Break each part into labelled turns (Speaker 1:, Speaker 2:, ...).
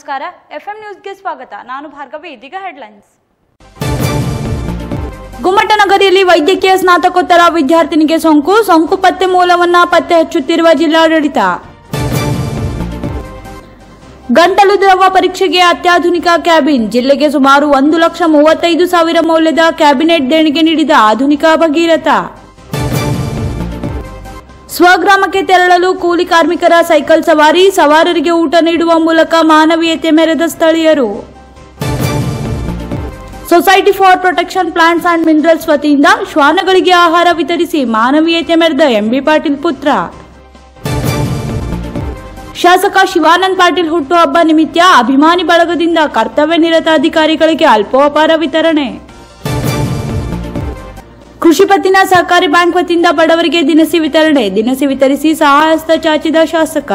Speaker 1: ನಮಸ್ಕಾರ ಎಫ್ಎಂ ನ್ಯೂಸ್ಗೆ ಸ್ವಾಗತ ನಾನು ಭಾರ್ಗವಿ ಇದೀಗ ಹೆಡ್ಲೈನ್ಸ್ ಗುಮ್ಮಟನಗರಿಯಲ್ಲಿ ವೈದ್ಯಕೀಯ ಸ್ನಾತಕೋತ್ತರ ವಿದ್ಯಾರ್ಥಿನಿಗೆ ಸೋಂಕು ಸೋಂಕು ಪತ್ತೆ ಮೂಲವನ್ನ ಪತ್ತೆ ಹಚ್ಚುತ್ತಿರುವ ಜಿಲ್ಲಾಡಳಿತ ಗಂಟಲು ದ್ರವ ಪರೀಕ್ಷೆಗೆ ಅತ್ಯಾಧುನಿಕ ಕ್ಯಾಬಿನ್ ಜಿಲ್ಲೆಗೆ ಸುಮಾರು ಒಂದು ಲಕ್ಷ ಮೂವತ್ತೈದು ಸಾವಿರ ಮೌಲ್ಯದ ಕ್ಯಾಬಿನೆಟ್ ದೇಣಿಗೆ ನೀಡಿದ ಆಧುನಿಕ ಭಗೀರಥ ಸ್ವಗ್ರಾಮಕ್ಕೆ ತೆರಳಲು ಕೂಲಿ ಕಾರ್ಮಿಕರ ಸೈಕಲ್ ಸವಾರಿ ಸವಾರರಿಗೆ ಊಟ ನೀಡುವ ಮೂಲಕ ಮಾನವೀಯತೆ ಮೆರೆದ ಸ್ಥಳೀಯರು society for protection plants and minerals ವತಿಯಿಂದ ಶ್ವಾನಗಳಿಗೆ ಆಹಾರ ವಿತರಿಸಿ ಮಾನವೀಯತೆ ಮೆರೆದ ಎಂಬಿ ಪಾಟೀಲ್ ಪುತ್ರ ಶಾಸಕ ಶಿವಾನಂದ್ ಪಾಟೀಲ್ ಹುಟ್ಟುಹಬ್ಬ ನಿಮಿತ್ತ ಅಭಿಮಾನಿ ಬಳಗದಿಂದ ಕರ್ತವ್ಯ ನಿರತ ಅಧಿಕಾರಿಗಳಿಗೆ ಅಲ್ಪೋಪಹಾರ ವಿತರಣೆ ಕೃಷಿ ಪತ್ತಿನ ಸಹಕಾರಿ ಬ್ಯಾಂಕ್ ವತಿಯಿಂದ ಬಡವರಿಗೆ ದಿನಸಿ ವಿತರಣೆ ದಿನಸಿ ವಿತರಿಸಿ ಸಹಾಯಹಸ್ತ ಚಾಚಿದ ಶಾಸಕ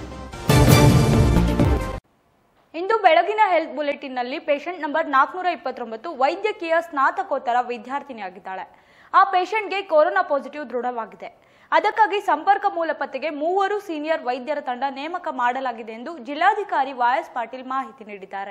Speaker 1: ಇಂದು ಬೆಳಗಿನ ಹೆಲ್ತ್ ಬುಲೆಟಿನ್ನಲ್ಲಿ ಪೇಷಂಟ್ ನಂಬರ್ ನಾಲ್ಕುನೂರ ಇಪ್ಪತ್ತೊಂಬತ್ತು ವೈದ್ಯಕೀಯ ಸ್ನಾತಕೋತ್ತರ ವಿದ್ಯಾರ್ಥಿನಿಯಾಗಿದ್ದಾಳೆ ಆ ಪೇಷಂಟ್ಗೆ ಕೊರೋನಾ ಪಾಸಿಟಿವ್ ದೃಢವಾಗಿದೆ ಅದಕ್ಕಾಗಿ ಸಂಪರ್ಕ ಮೂಲ ಪತ್ತೆಗೆ ಮೂವರು ಸೀನಿಯರ್ ವೈದ್ಯರ ತಂಡ ನೇಮಕ ಮಾಡಲಾಗಿದೆ ಎಂದು ಜಿಲ್ಲಾಧಿಕಾರಿ ವೈಎಸ್ ಪಾಟೀಲ್ ಮಾಹಿತಿ ನೀಡಿದ್ದಾರೆ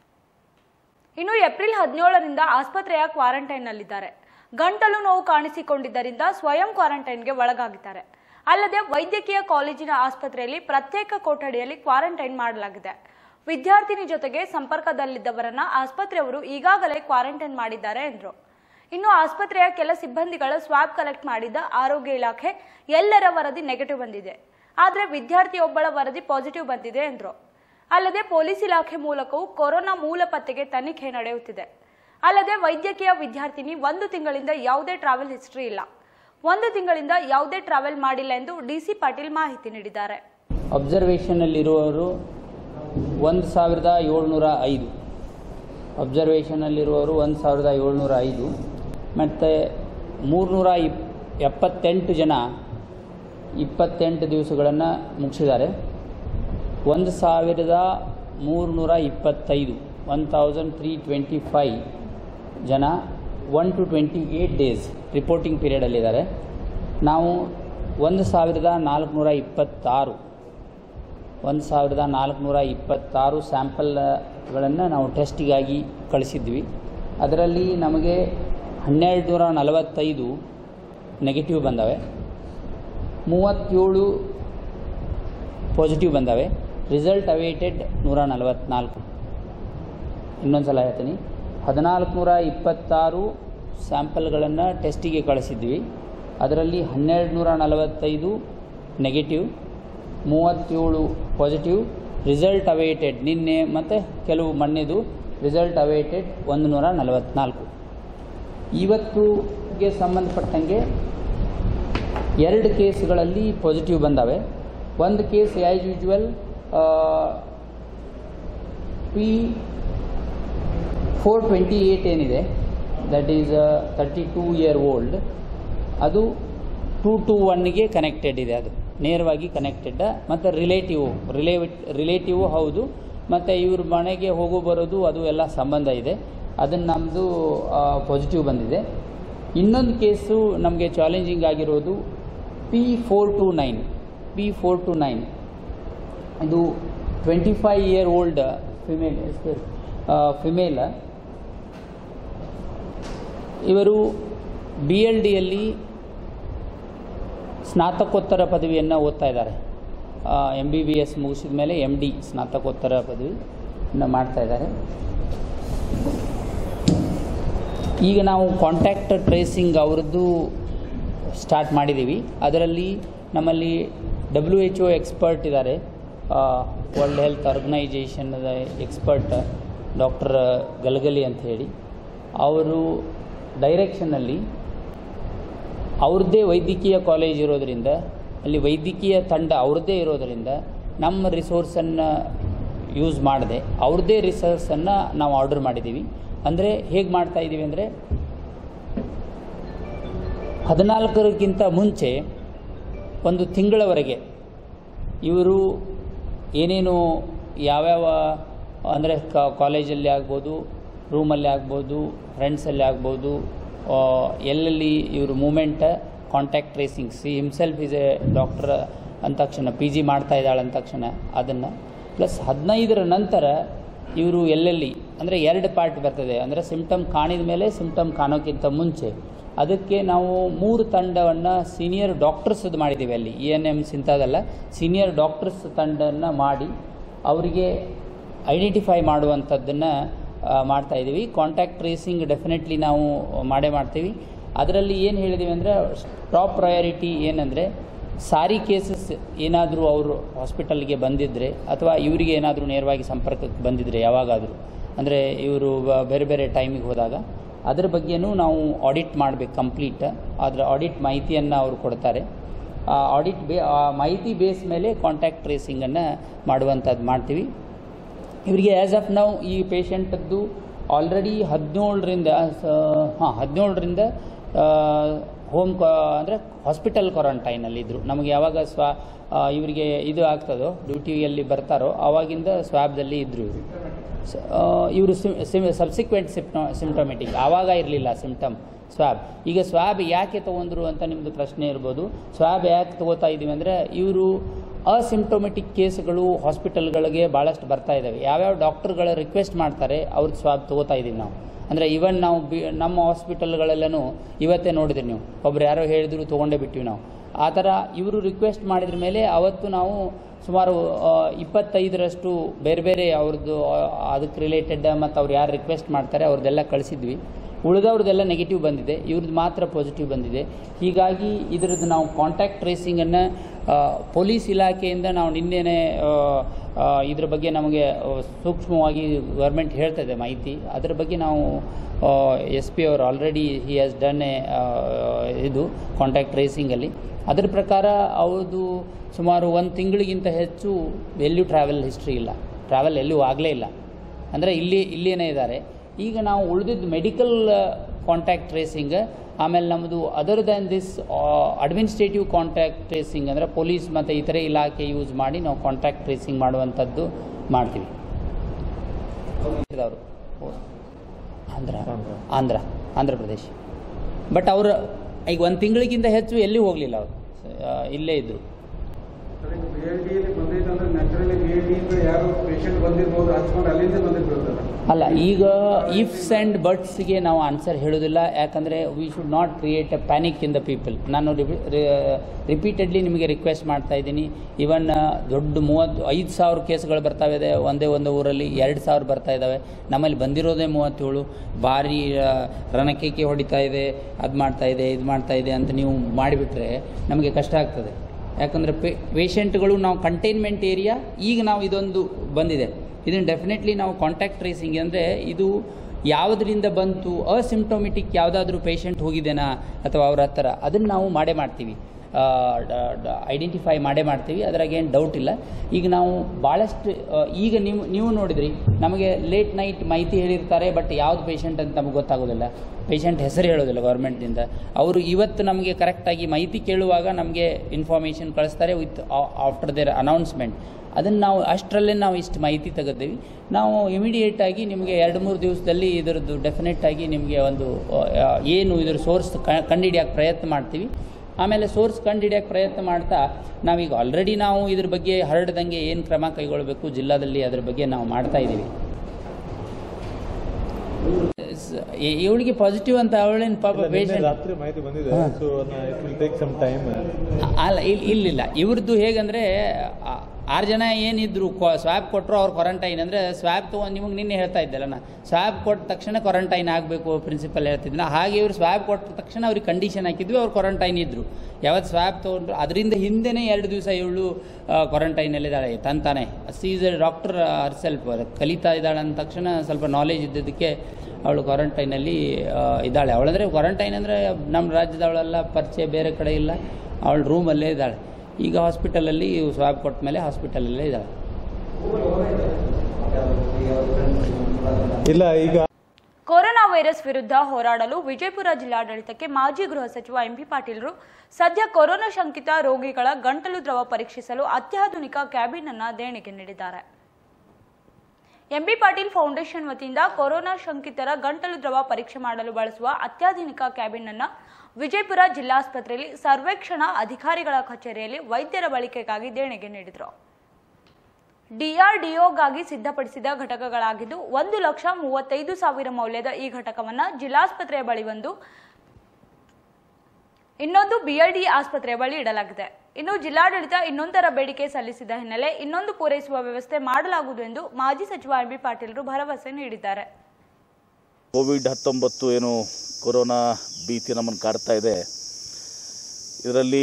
Speaker 1: ಇನ್ನು ಏಪ್ರಿಲ್ ಹದಿನೇಳರಿಂದ ಆಸ್ಪತ್ರೆಯ ಕ್ವಾರಂಟೈನ್ನಲ್ಲಿದ್ದಾರೆ ಗಂಟಲು ನೋವು ಕಾಣಿಸಿಕೊಂಡಿದ್ದರಿಂದ ಸ್ವಯಂ ಕ್ವಾರಂಟೈನ್ಗೆ ಒಳಗಾಗಿದ್ದಾರೆ ಅಲ್ಲದೆ ವೈದ್ಯಕೀಯ ಕಾಲೇಜಿನ ಆಸ್ಪತ್ರೆಯಲ್ಲಿ ಪ್ರತ್ಯೇಕ ಕೊಠಡಿಯಲ್ಲಿ ಕ್ವಾರಂಟೈನ್ ಮಾಡಲಾಗಿದೆ ವಿದ್ಯಾರ್ಥಿನಿ ಜೊತೆಗೆ ಸಂಪರ್ಕದಲ್ಲಿದ್ದವರನ್ನ ಆಸ್ಪತ್ರೆಯವರು ಈಗಾಗಲೇ ಕ್ವಾರಂಟೈನ್ ಮಾಡಿದ್ದಾರೆ ಎಂದರು ಇನ್ನು ಆಸ್ಪತ್ರೆಯ ಕೆಲ ಸಿಬ್ಬಂದಿಗಳ ಸ್ವಾಬ್ ಕಲೆಕ್ಟ್ ಮಾಡಿದ ಆರೋಗ್ಯ ಇಲಾಖೆ ಎಲ್ಲರ ವರದಿ ನೆಗೆಟಿವ್ ಬಂದಿದೆ ಆದರೆ ವಿದ್ಯಾರ್ಥಿಯೊಬ್ಬಳ ವರದಿ ಪಾಸಿಟಿವ್ ಬಂದಿದೆ ಎಂದರು ಅಲ್ಲದೆ ಪೊಲೀಸ್ ಇಲಾಖೆ ಮೂಲಕವೂ ಕೊರೋನಾ ಮೂಲ ಪತ್ತೆಗೆ ತನಿಖೆ ನಡೆಯುತ್ತಿದೆ ಅಲ್ಲದೆ ವೈದ್ಯಕೀಯ ವಿದ್ಯಾರ್ಥಿನಿ ಒಂದು ತಿಂಗಳಿಂದ ಯಾವುದೇ ಟ್ರಾವೆಲ್ ಹಿಸ್ಟ್ರಿ ಇಲ್ಲ ಒಂದು ತಿಂಗಳಿಂದ ಯಾವುದೇ ಟ್ರಾವೆಲ್ ಮಾಡಿಲ್ಲ ಎಂದು ಡಿಸಿ ಪಾಟೀಲ್ ಮಾಹಿತಿ ನೀಡಿದ್ದಾರೆ
Speaker 2: ಅಬ್ಸರ್ವೇಷನಲ್ಲಿರುವವರು ಒಂದು ಸಾವಿರದ ಏಳ್ನೂರ ಐದು ಅಬ್ಸರ್ವೇಷನಲ್ಲಿರುವವರು ಒಂದು ಸಾವಿರದ ಏಳ್ನೂರ ಐದು ಮತ್ತು ಮೂರುನೂರ ಇಪ್ ಎಪ್ಪತ್ತೆಂಟು ಜನ ಇಪ್ಪತ್ತೆಂಟು ದಿವಸಗಳನ್ನು ಮುಗಿಸಿದ್ದಾರೆ ಒಂದು ಸಾವಿರದ ಮೂರುನೂರ ಇಪ್ಪತ್ತೈದು one thousand three twenty five ಜನ one to twenty eight days reporting ಪೀರಿಯಡಲ್ಲಿದ್ದಾರೆ ನಾವು ಒಂದು ಸಾವಿರದ ನಾಲ್ಕುನೂರ ಇಪ್ಪತ್ತಾರು ಒಂದು ಸಾವಿರದ ನಾಲ್ಕುನೂರ ಇಪ್ಪತ್ತಾರು ಸ್ಯಾಂಪಲ್ಗಳನ್ನು ನಾವು ಟೆಸ್ಟಿಗಾಗಿ ಕಳಿಸಿದ್ವಿ ಅದರಲ್ಲಿ ನಮಗೆ ಹನ್ನೆರಡು ನೂರ ನಲವತ್ತೈದು ನೆಗೆಟಿವ್ ಬಂದವೆ ಮೂವತ್ತೇಳು ಪಾಸಿಟಿವ್ ಬಂದವೆ ರಿಸಲ್ಟ್ ಅವೈಟೆಡ್ ನೂರ ನಲವತ್ತ್ನಾಲ್ಕು ಇನ್ನೊಂದು ಸಲ ಹೇಳ್ತೀನಿ ಹದಿನಾಲ್ಕು ನೂರ ಇಪ್ಪತ್ತಾರು ಸ್ಯಾಂಪಲ್ಗಳನ್ನು ಟೆಸ್ಟಿಗೆ ಕಳಿಸಿದ್ವಿ ಅದರಲ್ಲಿ ಹನ್ನೆರಡು ನೂರ ನಲವತ್ತೈದು ನೆಗೆಟಿವ್ ಮೂವತ್ತೇಳು ಪಾಸಿಟಿವ್ ರಿಸಲ್ಟ್ ಅವೈಟೆಡ್ ನಿನ್ನೆ ಮತ್ತು ಕೆಲವು ಮೊನ್ನೆದು ರಿಸಲ್ಟ್ ಅವೈಟೆಡ್ ಒಂದು ನೂರ ನಲವತ್ತ್ನಾಲ್ಕು ಇವತ್ತುಗೆ ಸಂಬಂಧಪಟ್ಟಂಗೆ ಎರಡು ಕೇಸ್ಗಳಲ್ಲಿ ಪಾಸಿಟಿವ್ ಬಂದಾವೆ ಒಂದು case as usual P four twenty eight ಏನಿದೆ that is thirty two year old ಅದು ಟೂ ಟು ಒನ್ಗೆ ಕನೆಕ್ಟೆಡ್ ಇದೆ ಅದು ನೇರವಾಗಿ ಕನೆಕ್ಟೆಡ್ ಮತ್ತು ರಿಲೇಟಿವ್ ರಿಲೇವಿಟ್ ರಿಲೇಟಿವ್ ಹೌದು ಮತ್ತು ಇವ್ರ ಮನೆಗೆ ಹೋಗೋ ಬರೋದು ಅದು ಎಲ್ಲ ಸಂಬಂಧ ಇದೆ ಅದನ್ನು ನಮ್ಮದು ಪಾಸಿಟಿವ್ ಬಂದಿದೆ ಇನ್ನೊಂದು ಕೇಸು ನಮಗೆ ಚಾಲೆಂಜಿಂಗ್ ಆಗಿರೋದು P four two nine P four two nine ಇದು twenty five year old female female ಇವರು ಬಿ ಎಲ್ ಡಿಯಲ್ಲಿ ಸ್ನಾತಕೋತ್ತರ ಪದವಿಯನ್ನು ಓದ್ತಾ ಇದ್ದಾರೆ ಎಮ್ ಬಿ ಬಿ ಎಸ್ ಮುಗಿಸಿದ ಮೇಲೆ ಎಮ್ ಡಿ ಸ್ನಾತಕೋತ್ತರ ಪದವಿಯನ್ನು ಮಾಡ್ತಾ ಇದ್ದಾರೆ ಈಗ ನಾವು ಕಾಂಟ್ಯಾಕ್ಟ್ ಟ್ರೇಸಿಂಗ್ ಅವ್ರದ್ದು ಸ್ಟಾರ್ಟ್ ಮಾಡಿದ್ದೀವಿ ಅದರಲ್ಲಿ ನಮ್ಮಲ್ಲಿ ಡಬ್ಲ್ಯೂ ಎಚ್ ಒ ಎಕ್ಸ್ಪರ್ಟ್ ಇದ್ದಾರೆ ವರ್ಲ್ಡ್ ಹೆಲ್ತ್ ಆರ್ಗನೈಜೇಷನ್ದ ಎಕ್ಸ್ಪರ್ಟ್ ಡಾಕ್ಟರ್ ಗಲಗಲಿ ಅಂತ ಹೇಳಿ ಅವರು ಡೈರೆಕ್ಷನ್ನಲ್ಲಿ ಅವ್ರದ್ದೇ ವೈದ್ಯಕೀಯ ಕಾಲೇಜ್ ಇರೋದರಿಂದ ಅಲ್ಲಿ ವೈದ್ಯಕೀಯ ತಂಡ ಅವ್ರದ್ದೇ ಇರೋದರಿಂದ ನಮ್ಮ ರಿಸೋರ್ಸನ್ನು ಯೂಸ್ ಮಾಡದೆ ಅವ್ರದ್ದೇ ರಿಸೋರ್ಸನ್ನು ನಾವು ಆರ್ಡರ್ ಮಾಡಿದ್ದೀವಿ ಅಂದರೆ ಹೇಗೆ ಮಾಡ್ತಾ ಇದ್ದೀವಿ ಅಂದರೆ ಹದಿನಾಲ್ಕರಕ್ಕಿಂತ ಮುಂಚೆ ಒಂದು ತಿಂಗಳವರೆಗೆ ಇವರು ಏನೇನು ಯಾವ್ಯಾವ ಅಂದರೆ ಕಾಲೇಜಲ್ಲಿ ಆಗ್ಬೋದು ರೂಮಲ್ಲಿ ಆಗ್ಬೋದು ಫ್ರೆಂಡ್ಸಲ್ಲಿ ಆಗ್ಬೋದು ಆ, ಎಲ್ಲೆಲ್ಲಿ ಇವರು movement contact tracing see himself is a doctor ಅಂದ ತಕ್ಷಣ ಪಿ ಜಿ ಮಾಡ್ತಾ ಇದ್ದಾಳೆ ಅಂದ ತಕ್ಷಣ ಅದನ್ನು ಪ್ಲಸ್ ಹದಿನೈದರ ನಂತರ ಇವರು ಎಲ್ಲೆಲ್ಲಿ ಅಂದರೆ ಎರಡು ಪಾರ್ಟ್ ಬರ್ತದೆ ಅಂದರೆ ಸಿಂಪ್ಟಮ್ ಕಾಣಿದ ಮೇಲೆ ಸಿಂಪ್ಟಮ್ ಕಾಣೋಕ್ಕಿಂತ ಮುಂಚೆ ಅದಕ್ಕೆ ನಾವು ಮೂರು ತಂಡವನ್ನು ಸೀನಿಯರ್ ಡಾಕ್ಟರ್ಸದ್ದು ಮಾಡಿದ್ದೀವಿ ಅಲ್ಲಿ ಇ ಎನ್ ಎಮ್ಸ್ ಇಂಥದ್ದಲ್ಲ ಸೀನಿಯರ್ ಡಾಕ್ಟರ್ಸ್ ತಂಡವನ್ನು ಮಾಡಿ ಅವರಿಗೆ ಐಡೆಂಟಿಫೈ ಮಾಡುವಂಥದ್ದನ್ನು ಮಾಡ್ತಾ ಇದ್ದೀವಿ ಕಾಂಟ್ಯಾಕ್ಟ್ ಟ್ರೇಸಿಂಗ್ ಡೆಫಿನೆಟ್ಲಿ ನಾವು ಮಾಡೇ ಮಾಡ್ತೀವಿ ಅದರಲ್ಲಿ ಏನು ಹೇಳಿದ್ದೀವಿ ಅಂದರೆ ಟಾಪ್ ಪ್ರಯಾರಿಟಿ ಏನಂದರೆ ಸಾರಿ ಕೇಸಸ್ ಏನಾದರೂ ಅವರು ಹಾಸ್ಪಿಟಲ್ಗೆ ಬಂದಿದ್ದರೆ ಅಥವಾ ಇವರಿಗೆ ಏನಾದರೂ ನೇರವಾಗಿ ಸಂಪರ್ಕಕ್ಕೆ ಬಂದಿದ್ದರೆ ಯಾವಾಗಾದರೂ ಅಂದರೆ ಇವರು ಬ- ಬೇರೆ ಬೇರೆ ಟೈಮಿಗೆ ಹೋದಾಗ ಅದ್ರ ಬಗ್ಗೆನೂ ನಾವು ಆಡಿಟ್ ಮಾಡಬೇಕು ಕಂಪ್ಲೀಟ್ ಅದರ ಆಡಿಟ್ ಮಾಹಿತಿಯನ್ನು ಅವರು ಕೊಡ್ತಾರೆ ಆ ಆಡಿಟ್ ಬೇ ಆ ಮಾಹಿತಿ ಬೇಸ್ ಮೇಲೆ ಕಾಂಟ್ಯಾಕ್ಟ್ ಟ್ರೇಸಿಂಗನ್ನು ಮಾಡುವಂಥದ್ದು ಮಾಡ್ತೀವಿ ಇವರಿಗೆ ಆ್ಯಸ್ ಆಫ್ ನಾವು ಈ ಪೇಷಂಟದ್ದು ಆಲ್ರೆಡಿ ಹದಿನೇಳರಿಂದ ಹಾಂ ಹದಿನೇಳರಿಂದ ಹೋಮ್ ಕ್ವಾ ಅಂದರೆ ಹಾಸ್ಪಿಟಲ್ ಕ್ವಾರಂಟೈನಲ್ಲಿ ಇದ್ದರು ನಮಗೆ ಯಾವಾಗ ಸ್ವಾ ಆ, ಇವರಿಗೆ ಇದು ಆಗ್ತದೋ ಡ್ಯೂಟಿಯಲ್ಲಿ ಬರ್ತಾರೋ ಆವಾಗಿಂದ ಸ್ವ್ಯಾಬ್ದಲ್ಲಿ ಇದ್ದರು ಇವರು ಇವರು ಸಬ್ಸಿಕ್ವೆಂಟ್ ಸಿಪ್ಟೋ ಸಿಂಪ್ಟಮೆಟಿಕ್ ಆವಾಗ ಇರಲಿಲ್ಲ ಸಿಂಪ್ಟಮ್ ಸ್ವ್ಯಾಬ್ ಈಗ ಸ್ವ್ಯಾಬ್ ಯಾಕೆ ತೊಗೊಂಡ್ರು ಅಂತ ನಿಮ್ಮದು ಪ್ರಶ್ನೆ ಇರ್ಬೋದು ಸ್ವ್ಯಾಬ್ ಯಾಕೆ ತೊಗೋತಾ ಇದ್ದೀವಿ ಅಂದರೆ ಇವರು ಅಸಿಂಪ್ಟೊಮೆಟಿಕ್ ಕೇಸ್ಗಳು ಹಾಸ್ಪಿಟಲ್ಗಳಿಗೆ ಭಾಳಷ್ಟು ಬರ್ತಾ ಇದ್ದಾವೆ ಯಾವ್ಯಾವ ಡಾಕ್ಟರ್ಗಳ ರಿಕ್ವೆಸ್ಟ್ ಮಾಡ್ತಾರೆ ಅವ್ರದ್ದು ಸ್ವಾಬ್ ತೊಗೋತಾ ಇದ್ದೀವಿ ನಾವು ಅಂದರೆ ಇವನ್ ನಾವು ಬಿ ನಮ್ಮ ಹಾಸ್ಪಿಟಲ್ಗಳೆಲ್ಲನೂ ಇವತ್ತೇ ನೋಡಿದ್ರಿ ನೀವು ಒಬ್ರು ಯಾರೋ ಹೇಳಿದ್ರು ತೊಗೊಂಡೇ ಬಿಟ್ಟಿವಿ ನಾವು ಆ ಥರ ಇವರು ರಿಕ್ವೆಸ್ಟ್ ಮಾಡಿದ್ರ ಮೇಲೆ ಅವತ್ತು ನಾವು ಸುಮಾರು ಆ, ಇಪ್ಪತ್ತೈದರಷ್ಟು ಬೇರೆ ಬೇರೆ ಅವ್ರದ್ದು ಆ, ಅದಕ್ಕೆ ರಿಲೇಟೆಡ್ ಮತ್ತು ಅವ್ರು ಯಾರು ರಿಕ್ವೆಸ್ಟ್ ಮಾಡ್ತಾರೆ ಅವ್ರದ್ದೆಲ್ಲ ಕಳಿಸಿದ್ವಿ ಉಳಿದವ್ರದ್ದೆಲ್ಲ ನೆಗೆಟಿವ್ ಬಂದಿದೆ ಇವ್ರದ್ದು ಮಾತ್ರ ಪಾಸಿಟಿವ್ ಬಂದಿದೆ ಹೀಗಾಗಿ ಇದರದ್ದು ನಾವು ಕಾಂಟ್ಯಾಕ್ಟ್ ಟ್ರೇಸಿಂಗನ್ನು ಪೊಲೀಸ್ ಇಲಾಖೆಯಿಂದ ನಾವು ನಿನ್ನೆನೇ ಆ, ಆ, ಇದ್ರ ಬಗ್ಗೆ ನಮಗೆ ಆ, ಸೂಕ್ಷ್ಮವಾಗಿ ಗೌರ್ಮೆಂಟ್ ಹೇಳ್ತಾ ಇದೆ ಮಾಹಿತಿ ಅದರ ಬಗ್ಗೆ ನಾವು ಎಸ್ ಪಿ ಅವರು already he has done a ಇದು ಕಾಂಟ್ಯಾಕ್ಟ್ ಟ್ರೇಸಿಂಗಲ್ಲಿ ಅದರ ಪ್ರಕಾರ ಅವ್ರದ್ದು ಸುಮಾರು ಒಂದು ತಿಂಗಳಿಗಿಂತ ಹೆಚ್ಚು ಎಲ್ಲೂ ಟ್ರಾವೆಲ್ ಹಿಸ್ಟ್ರಿ ಇಲ್ಲ ಟ್ರಾವೆಲ್ ಎಲ್ಲೂ ಆಗಲೇ ಇಲ್ಲ ಅಂದರೆ ಇಲ್ಲಿ ಇಲ್ಲಿಯೇ ಇದ್ದಾರೆ ಈಗ ನಾವು ಉಳಿದಿದ್ದು ಮೆಡಿಕಲ್ ಕಾಂಟ್ಯಾಕ್ಟ್ ಟ್ರೇಸಿಂಗ್ ಆಮೇಲೆ ನಮ್ಮದು other than this administrative contact tracing ಅಂದರೆ ಪೊಲೀಸ್ ಮತ್ತು ಇತರೆ ಇಲಾಖೆ ಯೂಸ್ ಮಾಡಿ ನಾವು ಕಾಂಟ್ಯಾಕ್ಟ್ ಟ್ರೇಸಿಂಗ್ ಮಾಡುವಂಥದ್ದು ಮಾಡ್ತೀವಿ ಅವರು ಆಂಧ್ರ ಆಂಧ್ರ ಆಂಧ್ರ ಪ್ರದೇಶ್ ಬಟ್ ಅವರು ಈಗ ಒಂದು ತಿಂಗಳಿಗಿಂತ ಹೆಚ್ಚು ಎಲ್ಲಿ ಹೋಗಲಿಲ್ಲ ಅವರು ಇಲ್ಲೇ ಇದ್ದರು
Speaker 3: ಬಿ ಎಲ್ ಡಿಯಲ್ಲಿ ಬಂದೈತೆ ಅಂದ್ರೆ ನ್ಯಾಚುರಲಿ ಬಿ ಎಲ್ ಡಿಯಿಂದ ಯಾರು ಪೇಷಂಟ್ ಬಂದಿರ್ಬೋದು ಹಚ್ಕೊಂಡು ಅಲ್ಲಿಂದ ಬಂದಿರ್ಬೋದಲ್ಲ
Speaker 2: ಅಲ್ಲ ಈಗ ಇಫ್ಸ್ ಆ್ಯಂಡ್ ಬಟ್ಸ್ಗೆ ನಾವು ಆನ್ಸರ್ ಹೇಳೋದಿಲ್ಲ ಯಾಕಂದರೆ we should not create a panic in the people ನಾನು ರಿಪೀಟೆಡ್ಲಿ ನಿಮಗೆ ರಿಕ್ವೆಸ್ಟ್ ಮಾಡ್ತಾ ಇದ್ದೀನಿ ಇವನ್ ದೊಡ್ಡ ಮೂವತ್ತು ಐದು ಸಾವಿರ ಕೇಸ್ಗಳು ಬರ್ತಾ ಇದೆ ಒಂದೇ ಒಂದು ಊರಲ್ಲಿ ಎರಡು ಸಾವಿರ ಬರ್ತಾ ಇದ್ದಾವೆ ನಮ್ಮಲ್ಲಿ ಬಂದಿರೋದೇ ಮೂವತ್ತೇಳು ಭಾರಿ ಆ, ರಣಕೇಕೆ ಹೊಡಿತಾ ಇದೆ ಅದು ಮಾಡ್ತಾ ಇದೆ ಇದು ಮಾಡ್ತಾ ಇದೆ ಅಂತ ನೀವು ಮಾಡಿಬಿಟ್ರೆ ನಮಗೆ ಕಷ್ಟ ಆಗ್ತದೆ ಯಾಕಂದರೆ ಪೇ ಪೇಷಂಟ್ಗಳು ನಾವು ಕಂಟೈನ್ಮೆಂಟ್ ಏರಿಯಾ ಈಗ ನಾವು ಇದೊಂದು ಬಂದಿದೆ ಇದನ್ನು ಡೆಫಿನೆಟ್ಲಿ ನಾವು ಕಾಂಟ್ಯಾಕ್ಟ್ ಟ್ರೇಸಿಂಗ್ ಅಂದರೆ ಇದು ಯಾವುದರಿಂದ ಬಂತು ಅಸಿಂಪ್ಟೊಮೆಟಿಕ್ ಯಾವುದಾದ್ರೂ ಪೇಷಂಟ್ ಹೋಗಿದೆನಾ ಅಥವಾ ಅವ್ರ ಹತ್ರ ಅದನ್ನು ನಾವು ಮಾಡೇ ಮಾಡ್ತೀವಿ ಐಡೆಂಟಿಫೈ ಮಾಡೇ ಮಾಡ್ತೀವಿ ಅದ್ರಾಗೇನು ಡೌಟ್ ಇಲ್ಲ ಈಗ ನಾವು ಭಾಳಷ್ಟು ಆ, ಈಗ ನೀವು ನೀವು ನೋಡಿದ್ರಿ ನಮಗೆ ಲೇಟ್ ನೈಟ್ ಮಾಹಿತಿ ಹೇಳಿರ್ತಾರೆ ಬಟ್ ಯಾವ್ದು ಪೇಷಂಟ್ ಅಂತ ನಮಗೆ ಗೊತ್ತಾಗೋದಿಲ್ಲ ಪೇಷಂಟ್ ಹೆಸರು ಹೇಳೋದಿಲ್ಲ ಗೌರ್ಮೆಂಟ್ನಿಂದ ಅವರು ಇವತ್ತು ನಮಗೆ ಕರೆಕ್ಟಾಗಿ ಮಾಹಿತಿ ಕೇಳುವಾಗ ನಮಗೆ ಇನ್ಫಾರ್ಮೇಷನ್ ಕಳಿಸ್ತಾರೆ ವಿತ್ ಆಫ್ಟರ್ ದೇರ್ ಅನೌನ್ಸ್ಮೆಂಟ್ ಅದನ್ನು ನಾವು ಅಷ್ಟರಲ್ಲೇ ನಾವು ಇಷ್ಟು ಮಾಹಿತಿ ತೆಗೆದಿವಿ ನಾವು ಇಮಿಡಿಯೇಟ್ ಆಗಿ ನಿಮಗೆ ಎರಡು ಮೂರು ದಿವಸದಲ್ಲಿ ಇದರದ್ದು ಡೆಫಿನೆಟ್ ಆಗಿ ನಿಮಗೆ ಒಂದು ಆ, ಏನು ಇದ್ರ ಸೋರ್ಸ್ ಕಂಡುಹಿಡಿಯೋಕ್ಕೆ ಪ್ರಯತ್ನ ಮಾಡ್ತೀವಿ ಆಮೇಲೆ ಸೋರ್ಸ್ ಕಂಡುಹಿಡಿಯೋಕ್ಕೆ ಪ್ರಯತ್ನ ಮಾಡ್ತಾ ನಾವೀಗ ಆಲ್ರೆಡಿ ನಾವು ಇದ್ರ ಬಗ್ಗೆ ಹರಡ್ದಂಗೆ ಏನು ಕ್ರಮ ಕೈಗೊಳ್ಳಬೇಕು ಜಿಲ್ಲಾದಲ್ಲಿ ಅದ್ರ ಬಗ್ಗೆ ನಾವು ಮಾಡ್ತಾ ಇದ್ದೀವಿ ಸ- ಇ- ಇವಳಿಗೆ ಪಾಸಿಟಿವ್ ಅಂತ ಅವಳೇನು ಪಾಪ
Speaker 4: ಇಲ್ಲ, ನಿನ್ನೆ
Speaker 2: ಪೇಷಂಟ್
Speaker 4: ರಾತ್ರಿ ಮಾಹಿತಿ ಬಂದಿದೆ so it will take some time
Speaker 2: ಅಲ್ಲ ಇಲ್ಲಿ ಇಲ್ಲಿಲ್ಲ ಇವ್ರದ್ದು ಹೇಗಂದರೆ ಆರು ಜನ ಏನಿದ್ರು ಸ್ವ್ಯಾಬ್ ಕೊಟ್ಟರು ಅವ್ರು ಕ್ವಾರಂಟೈನ್ ಅಂದರೆ ಸ್ವ್ಯಾಬ್ ತೊಗೊಂಡು ನಿಮಗೆ ನಿನ್ನೆ ಹೇಳ್ತಾ ಇದ್ದಲ್ಲ ನಾ ಸ್ವ್ಯಾಬ್ ಕೊಟ್ಟ ತಕ್ಷಣ ಕ್ವಾರಂಟೈನ್ ಆಗಬೇಕು ಪ್ರಿನ್ಸಿಪಲ್ ಹೇಳ್ತಿದ್ನ ಹಾಗೆ ಇವ್ರು ಸ್ವ್ಯಾಬ್ ಕೊಟ್ಟ ತಕ್ಷಣ ಅವ್ರಿಗೆ ಕಂಡೀಷನ್ ಹಾಕಿದ್ವಿ ಅವ್ರು ಕ್ವಾರಂಟೈನ್ ಇದ್ದರು ಯಾವತ್ತು ಸ್ವ್ಯಾಬ್ ತೊಗೊಂಡ್ರು ಅದರಿಂದ ಹಿಂದೆನೇ ಎರಡು ದಿವಸ ಇವಳು ಕ್ವಾರಂಟೈನಲ್ಲಿದ್ದಾಳೆ ತಂತಾನೆ sees a doctor herself ಕಲಿತಾ ಇದ್ದಾಳೆ ಅಂದ ತಕ್ಷಣ ಸ್ವಲ್ಪ ನಾಲೆಜ್ ಇದ್ದಿದ್ದಕ್ಕೆ ಅವಳು ಕ್ವಾರಂಟೈನಲ್ಲಿ ಇದ್ದಾಳೆ ಅವಳಂದರೆ ಕ್ವಾರಂಟೈನ್ ಅಂದರೆ ನಮ್ಮ ರಾಜ್ಯದವಳೆಲ್ಲ ಪರಿಚಯ ಬೇರೆ ಕಡೆ ಇಲ್ಲ ಅವಳು ರೂಮಲ್ಲೇ ಇದ್ದಾಳೆ ಈಗ ಹಾಸ್ಪಿಟಲಲ್ಲಿ ಸ್ವಾಬ್ ಕೊಟ್ಟ ಮೇಲೆ ಹಾಸ್ಪಿಟಲಲ್ಲೇ ಇದ್ದಾಳೆ
Speaker 4: ಇಲ್ಲ ಈಗ
Speaker 1: ಕೊರೋನಾ ವೈರಸ್ ವಿರುದ್ಧ ಹೋರಾಡಲು ವಿಜಯಪುರ ಜಿಲ್ಲಾಡಳಿತಕ್ಕೆ ಮಾಜಿ ಗೃಹ ಸಚಿವ ಎಂಪಿ ಪಾಟೀಲ್ರು ಸದ್ಯ ಕೊರೋನಾ ಶಂಕಿತ ರೋಗಿಗಳ ಗಂಟಲು ದ್ರವ ಪರೀಕ್ಷಿಸಲು ಅತ್ಯಾಧುನಿಕ ಕ್ಯಾಬಿನ್ ಅನ್ನ ದೇಣಿಗೆ ನೀಡಿದ್ದಾರೆ ಎಂಬಿ ಪಾಟೀಲ್ ಫೌಂಡೇಶನ್ ವತಿಯಿಂದ ಕೊರೋನಾ ಶಂಕಿತರ ಗಂಟಲು ದ್ರವ ಪರೀಕ್ಷೆ ಮಾಡಲು ಬಳಸುವ ಅತ್ಯಾಧುನಿಕ ಕ್ಯಾಬಿನ್ ಅನ್ನ ವಿಜಯಪುರ ಜಿಲ್ಲಾಸ್ಪತ್ರೆಯಲ್ಲಿ ಸರ್ವೇಕ್ಷಣಾ ಅಧಿಕಾರಿಗಳ ಕಚೇರಿಯಲ್ಲಿ ವೈದ್ಯರ ಬಳಕೆಗಾಗಿ ದೇಣಿಗೆ ನೀಡಿದರು ಡಿಆರ್ಡಿಒಗಾಗಿ ಸಿದ್ಧಪಡಿಸಿದ ಘಟಕಗಳಾಗಿದ್ದು ಒಂದು ಲಕ್ಷ ಮೂವತ್ತೈದು ಸಾವಿರ ಮೌಲ್ಯದ ಈ ಘಟಕವನ್ನ ಜಿಲ್ಲಾಸ್ಪತ್ರೆಯ ಬಳಿ ಒಂದು ಇನ್ನೊಂದು ಬಿಎಲ್ಡಿ ಆಸ್ಪತ್ರೆಯ ಬಳಿ ಇಡಲಾಗಿದೆ ಇನ್ನು ಜಿಲ್ಲಾಡಳಿತ ಇನ್ನೊಂದರ ಬೇಡಿಕೆ ಸಲ್ಲಿಸಿದ ಹಿನ್ನೆಲೆ ಇನ್ನೊಂದು ಪೂರೈಸುವ ವ್ಯವಸ್ಥೆ ಮಾಡಲಾಗುವುದು ಎಂದು ಮಾಜಿ ಸಚಿವ ಎಂ ಬಿ ಪಾಟೀಲರು ಭರವಸೆ ನೀಡಿದ್ದಾರೆ
Speaker 5: ಕೋವಿಡ್ ಹತ್ತೊಂಬತ್ತು ಏನು ಕೊರೋನಾ ಭೀತಿ ನಮ್ಮನ್ನು ಕಾಡ್ತಾ ಇದೆ ಇದರಲ್ಲಿ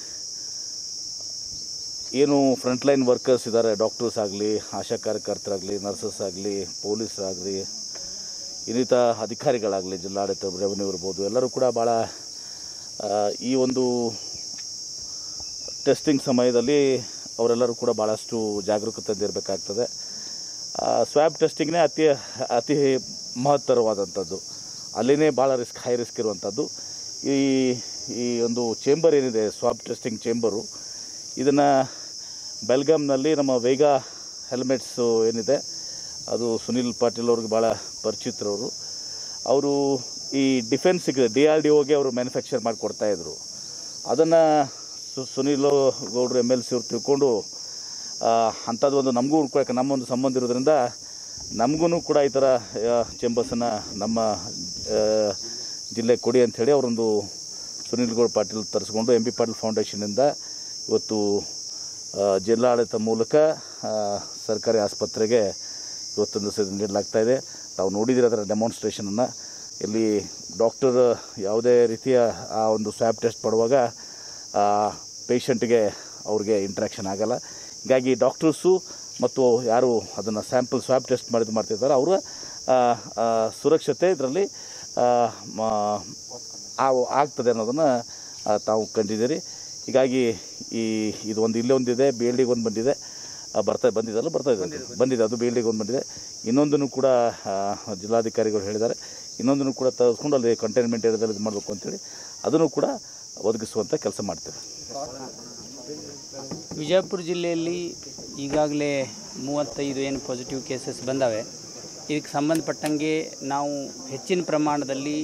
Speaker 5: ಏನು ಫ್ರಂಟ್ಲೈನ್ ವರ್ಕರ್ಸ್ ಇದ್ದಾರೆ ಡಾಕ್ಟರ್ಸ್ ಆಗಲಿ ಆಶಾ ಕಾರ್ಯಕರ್ತರಾಗಲಿ ನರ್ಸಸ್ ಆಗಲಿ ಪೊಲೀಸರಾಗಲಿ ಇನ್ನಿತ ಅಧಿಕಾರಿಗಳಾಗಲಿ ಜಿಲ್ಲಾಡಳಿತ ರೆವೆನ್ಯೂ ಇರ್ಬೋದು ಎಲ್ಲರೂ ಕೂಡ ಭಾಳ ಆ, ಈ ಒಂದು ಟೆಸ್ಟಿಂಗ್ ಸಮಯದಲ್ಲಿ ಅವರೆಲ್ಲರೂ ಕೂಡ ಭಾಳಷ್ಟು ಜಾಗರೂಕತೆಯಿಂದ ಇರಬೇಕಾಗ್ತದೆ ಸ್ವ್ಯಾಬ್ ಟೆಸ್ಟಿಂಗ್ನೇ ಅತಿ ಅತಿ ಮಹತ್ತರವಾದಂಥದ್ದು ಅಲ್ಲಿನೇ ಭಾಳ ರಿಸ್ಕ್ ಹೈ ರಿಸ್ಕ್ ಇರುವಂಥದ್ದು ಈ ಈ ಒಂದು ಚೇಂಬರ್ ಏನಿದೆ ಸ್ವಾಬ್ ಟೆಸ್ಟಿಂಗ್ ಚೇಂಬರು ಇದನ್ನು ಬೆಲ್ಗಾಮ್ನಲ್ಲಿ ನಮ್ಮ ವೇಗ ಹೆಲ್ಮೆಟ್ಸು ಏನಿದೆ ಅದು ಸುನಿಲ್ ಪಾಟೀಲ್ ಅವ್ರಿಗೆ ಭಾಳ ಪರಿಚಿತರವರು ಅವರು ಈ ಡಿಫೆನ್ಸಿಗೆ ಡಿ ಆರ್ ಡಿ ಒಗೆ ಅವರು ಮ್ಯಾನುಫ್ಯಾಕ್ಚರ್ ಮಾಡಿಕೊಡ್ತಾ ಇದ್ರು ಅದನ್ನು ಸುನೀಲ್ ಗೌಡ್ರು ಎಮ್ ಎಲ್ ಸಿ ಅವ್ರು ತಿಳ್ಕೊಂಡು ಅಂಥದ್ದು ಒಂದು ನಮಗೂ ಉಳ್ಕೊಳಕ್ಕೆ ನಮ್ಮ ಒಂದು ಸಂಬಂಧ ಇರೋದ್ರಿಂದ ನಮಗೂ ಕೂಡ ಈ ಥರ ಚೇಂಬರ್ಸನ್ನು ನಮ್ಮ ಆ, ಜಿಲ್ಲೆಗೆ ಕೊಡಿ ಅಂಥೇಳಿ ಅವರೊಂದು ಸುನೀಲ್ ಗೌಡ್ ಪಾಟೀಲ್ ತರಿಸ್ಕೊಂಡು ಎಂ ಬಿ ಪಾಟೀಲ್ ಫೌಂಡೇಶನಿಂದ ಇವತ್ತು ಆ, ಜಿಲ್ಲಾಡಳಿತ ಮೂಲಕ ಆ, ಸರ್ಕಾರಿ ಆಸ್ಪತ್ರೆಗೆ ಇವತ್ತೊಂದು ದಿವಸ ನೀಡಲಾಗ್ತಾ ಇದೆ ತಾವು ನೋಡಿದಿರ ಅದರ ಡೆಮಾನ್ಸ್ಟ್ರೇಷನನ್ನು ಇಲ್ಲಿ ಡಾಕ್ಟರ್ ಯಾವುದೇ ರೀತಿಯ ಆ ಒಂದು ಸ್ವ್ಯಾಬ್ ಟೆಸ್ಟ್ ಮಾಡುವಾಗ ಪೇಷಂಟ್ಗೆ ಅವ್ರಿಗೆ ಇಂಟ್ರಾಕ್ಷನ್ ಆಗಲ್ಲ ಹೀಗಾಗಿ ಡಾಕ್ಟರ್ಸು ಮತ್ತು ಯಾರು ಅದನ್ನು ಸ್ಯಾಂಪಲ್ ಸ್ವ್ಯಾಬ್ ಟೆಸ್ಟ್ ಮಾಡಿದ್ದು ಮಾಡ್ತಿದ್ದಾರೆ ಅವರ ಆ, ಆ, ಸುರಕ್ಷತೆ ಇದರಲ್ಲಿ ಆಗ್ತದೆ ಅನ್ನೋದನ್ನು ಆ, ತಾವು ಕಂಡಿದ್ದೀರಿ ಹೀಗಾಗಿ ಈ ಇದು ಒಂದು ಇಲ್ಲೇ ಒಂದಿದೆ ಬಿ ಎಲ್ ಡಿಗೆ ಒಂದು ಬಂದಿದೆ ಆ, ಬರ್ತಾ ಬಂದಿದ್ದಲ್ಲ ಬರ್ತಾ ಇದೆ ಬಂದಿದೆ ಅದು ಬಿ ಎಲ್ ಡಿಗೆ ಒಂದು ಬಂದಿದೆ ಇನ್ನೊಂದನ್ನು ಕೂಡ ಆ, ಜಿಲ್ಲಾಧಿಕಾರಿಗಳು ಹೇಳಿದ್ದಾರೆ ಇನ್ನೊಂದನ್ನು ಕೂಡ ತೆಗೆದುಕೊಂಡು ಅಲ್ಲಿ ಕಂಟೈನ್ಮೆಂಟ್ ಏರಿಯಾದಲ್ಲಿ ಇದು ಮಾಡಬೇಕು ಅಂತೇಳಿ ಅದನ್ನು ಕೂಡ ಒದಗಿಸುವಂಥ ಕೆಲಸ ಮಾಡ್ತೇವೆ
Speaker 2: ವಿಜಯಪುರ ಜಿಲ್ಲೆಯಲ್ಲಿ ಈಗಾಗಲೇ ಮೂವತ್ತೈದು ಏನು ಪಾಸಿಟಿವ್ ಕೇಸಸ್ ಬಂದಾವೆ ಇದಕ್ಕೆ ಸಂಬಂಧಪಟ್ಟಂಗೆ ನಾವು ಹೆಚ್ಚಿನ ಪ್ರಮಾಣದಲ್ಲಿ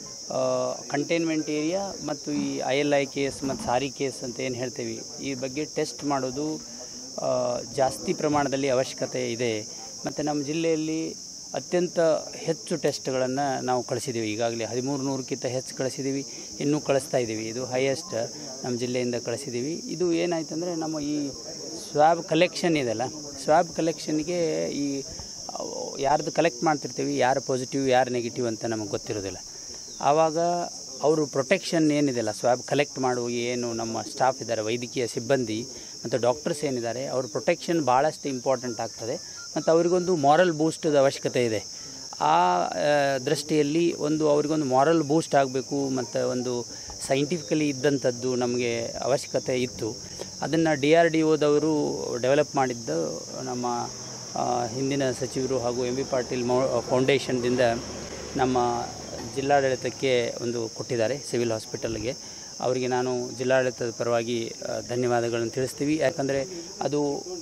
Speaker 2: ಕಂಟೈನ್ಮೆಂಟ್ ಏರಿಯಾ ಮತ್ತು ಈ ಐ ಎಲ್ ಐ ಕೇಸ್ ಮತ್ತು ಸಾರಿ ಕೇಸ್ ಅಂತ ಏನು ಹೇಳ್ತೀವಿ ಈ ಬಗ್ಗೆ ಟೆಸ್ಟ್ ಮಾಡೋದು ಆ, ಜಾಸ್ತಿ ಪ್ರಮಾಣದಲ್ಲಿ ಅವಶ್ಯಕತೆ ಇದೆ ಮತ್ತು ನಮ್ಮ ಜಿಲ್ಲೆಯಲ್ಲಿ ಅತ್ಯಂತ ಹೆಚ್ಚು ಟೆಸ್ಟ್ಗಳನ್ನು ನಾವು ಕಳಿಸಿದ್ದೀವಿ ಈಗಾಗಲೇ ಹದಿಮೂರು ನೂರಕ್ಕಿಂತ ಹೆಚ್ಚು ಕಳಿಸಿದ್ದೀವಿ ಇನ್ನೂ ಕಳಿಸ್ತಾ ಇದ್ದೀವಿ ಇದು ಹೈಯೆಸ್ಟ್ ನಮ್ಮ ಜಿಲ್ಲೆಯಿಂದ ಕಳಿಸಿದ್ದೀವಿ ಇದು ಏನಾಯ್ತು ಅಂದರೆ ನಮ್ಮ ಈ ಸ್ವ್ಯಾಬ್ ಕಲೆಕ್ಷನ್ ಇದೆಲ್ಲ ಸ್ವ್ಯಾಬ್ ಕಲೆಕ್ಷನ್ಗೆ ಈ ಅವ್- ಯಾರ್ದು ಕಲೆಕ್ಟ್ ಮಾಡ್ತಿರ್ತೀವಿ ಯಾರು ಪಾಸಿಟಿವ್ ಯಾರು ನೆಗೆಟಿವ್ ಅಂತ ನಮಗೆ ಗೊತ್ತಿರೋದಿಲ್ಲ ಆವಾಗ ಅವರು ಪ್ರೊಟೆಕ್ಷನ್ ಏನಿದೆಯಲ್ಲ ಸ್ವ್ಯಾಬ್ ಕಲೆಕ್ಟ್ ಮಾಡುವ ಏನು ನಮ್ಮ ಸ್ಟಾಫ್ ಇದ್ದಾರೆ ವೈದ್ಯಕೀಯ ಸಿಬ್ಬಂದಿ ಮತ್ತು ಡಾಕ್ಟರ್ಸ್ ಏನಿದ್ದಾರೆ ಅವ್ರ ಪ್ರೊಟೆಕ್ಷನ್ ಭಾಳಷ್ಟು ಇಂಪಾರ್ಟೆಂಟ್ ಆಗ್ತದೆ ಮತ್ತು ಅವರಿಗೊಂದು ಮಾರಲ್ ಬೂಸ್ಟದ ಅವಶ್ಯಕತೆ ಇದೆ ಆ ಆ, ದೃಷ್ಟಿಯಲ್ಲಿ ಒಂದು ಅವರಿಗೊಂದು ಮಾರಲ್ ಬೂಸ್ಟ್ ಆಗಬೇಕು ಮತ್ತು ಒಂದು ಸೈಂಟಿಫಿಕಲಿ ಇದ್ದಂಥದ್ದು ನಮಗೆ ಅವಶ್ಯಕತೆ ಇತ್ತು ಅದನ್ನು ಡಿ ಆರ್ ಡಿ ಒದವರು ಡೆವಲಪ್ ಮಾಡಿದ್ದು ನಮ್ಮ ಆ, ಹಿಂದಿನ ಸಚಿವರು ಹಾಗೂ ಎಂ ಬಿ ಪಾಟೀಲ್ ಮೌ ಫೌಂಡೇಶನ್ದಿಂದ ನಮ್ಮ ಜಿಲ್ಲಾಡಳಿತಕ್ಕೆ ಒಂದು ಕೊಟ್ಟಿದ್ದಾರೆ ಸಿವಿಲ್ ಹಾಸ್ಪಿಟಲ್ಗೆ ಅವರಿಗೆ ನಾನು ಜಿಲ್ಲಾಡಳಿತದ ಪರವಾಗಿ ಆ, ಧನ್ಯವಾದಗಳನ್ನು ತಿಳಿಸ್ತೀವಿ ಯಾಕಂದರೆ ಅದು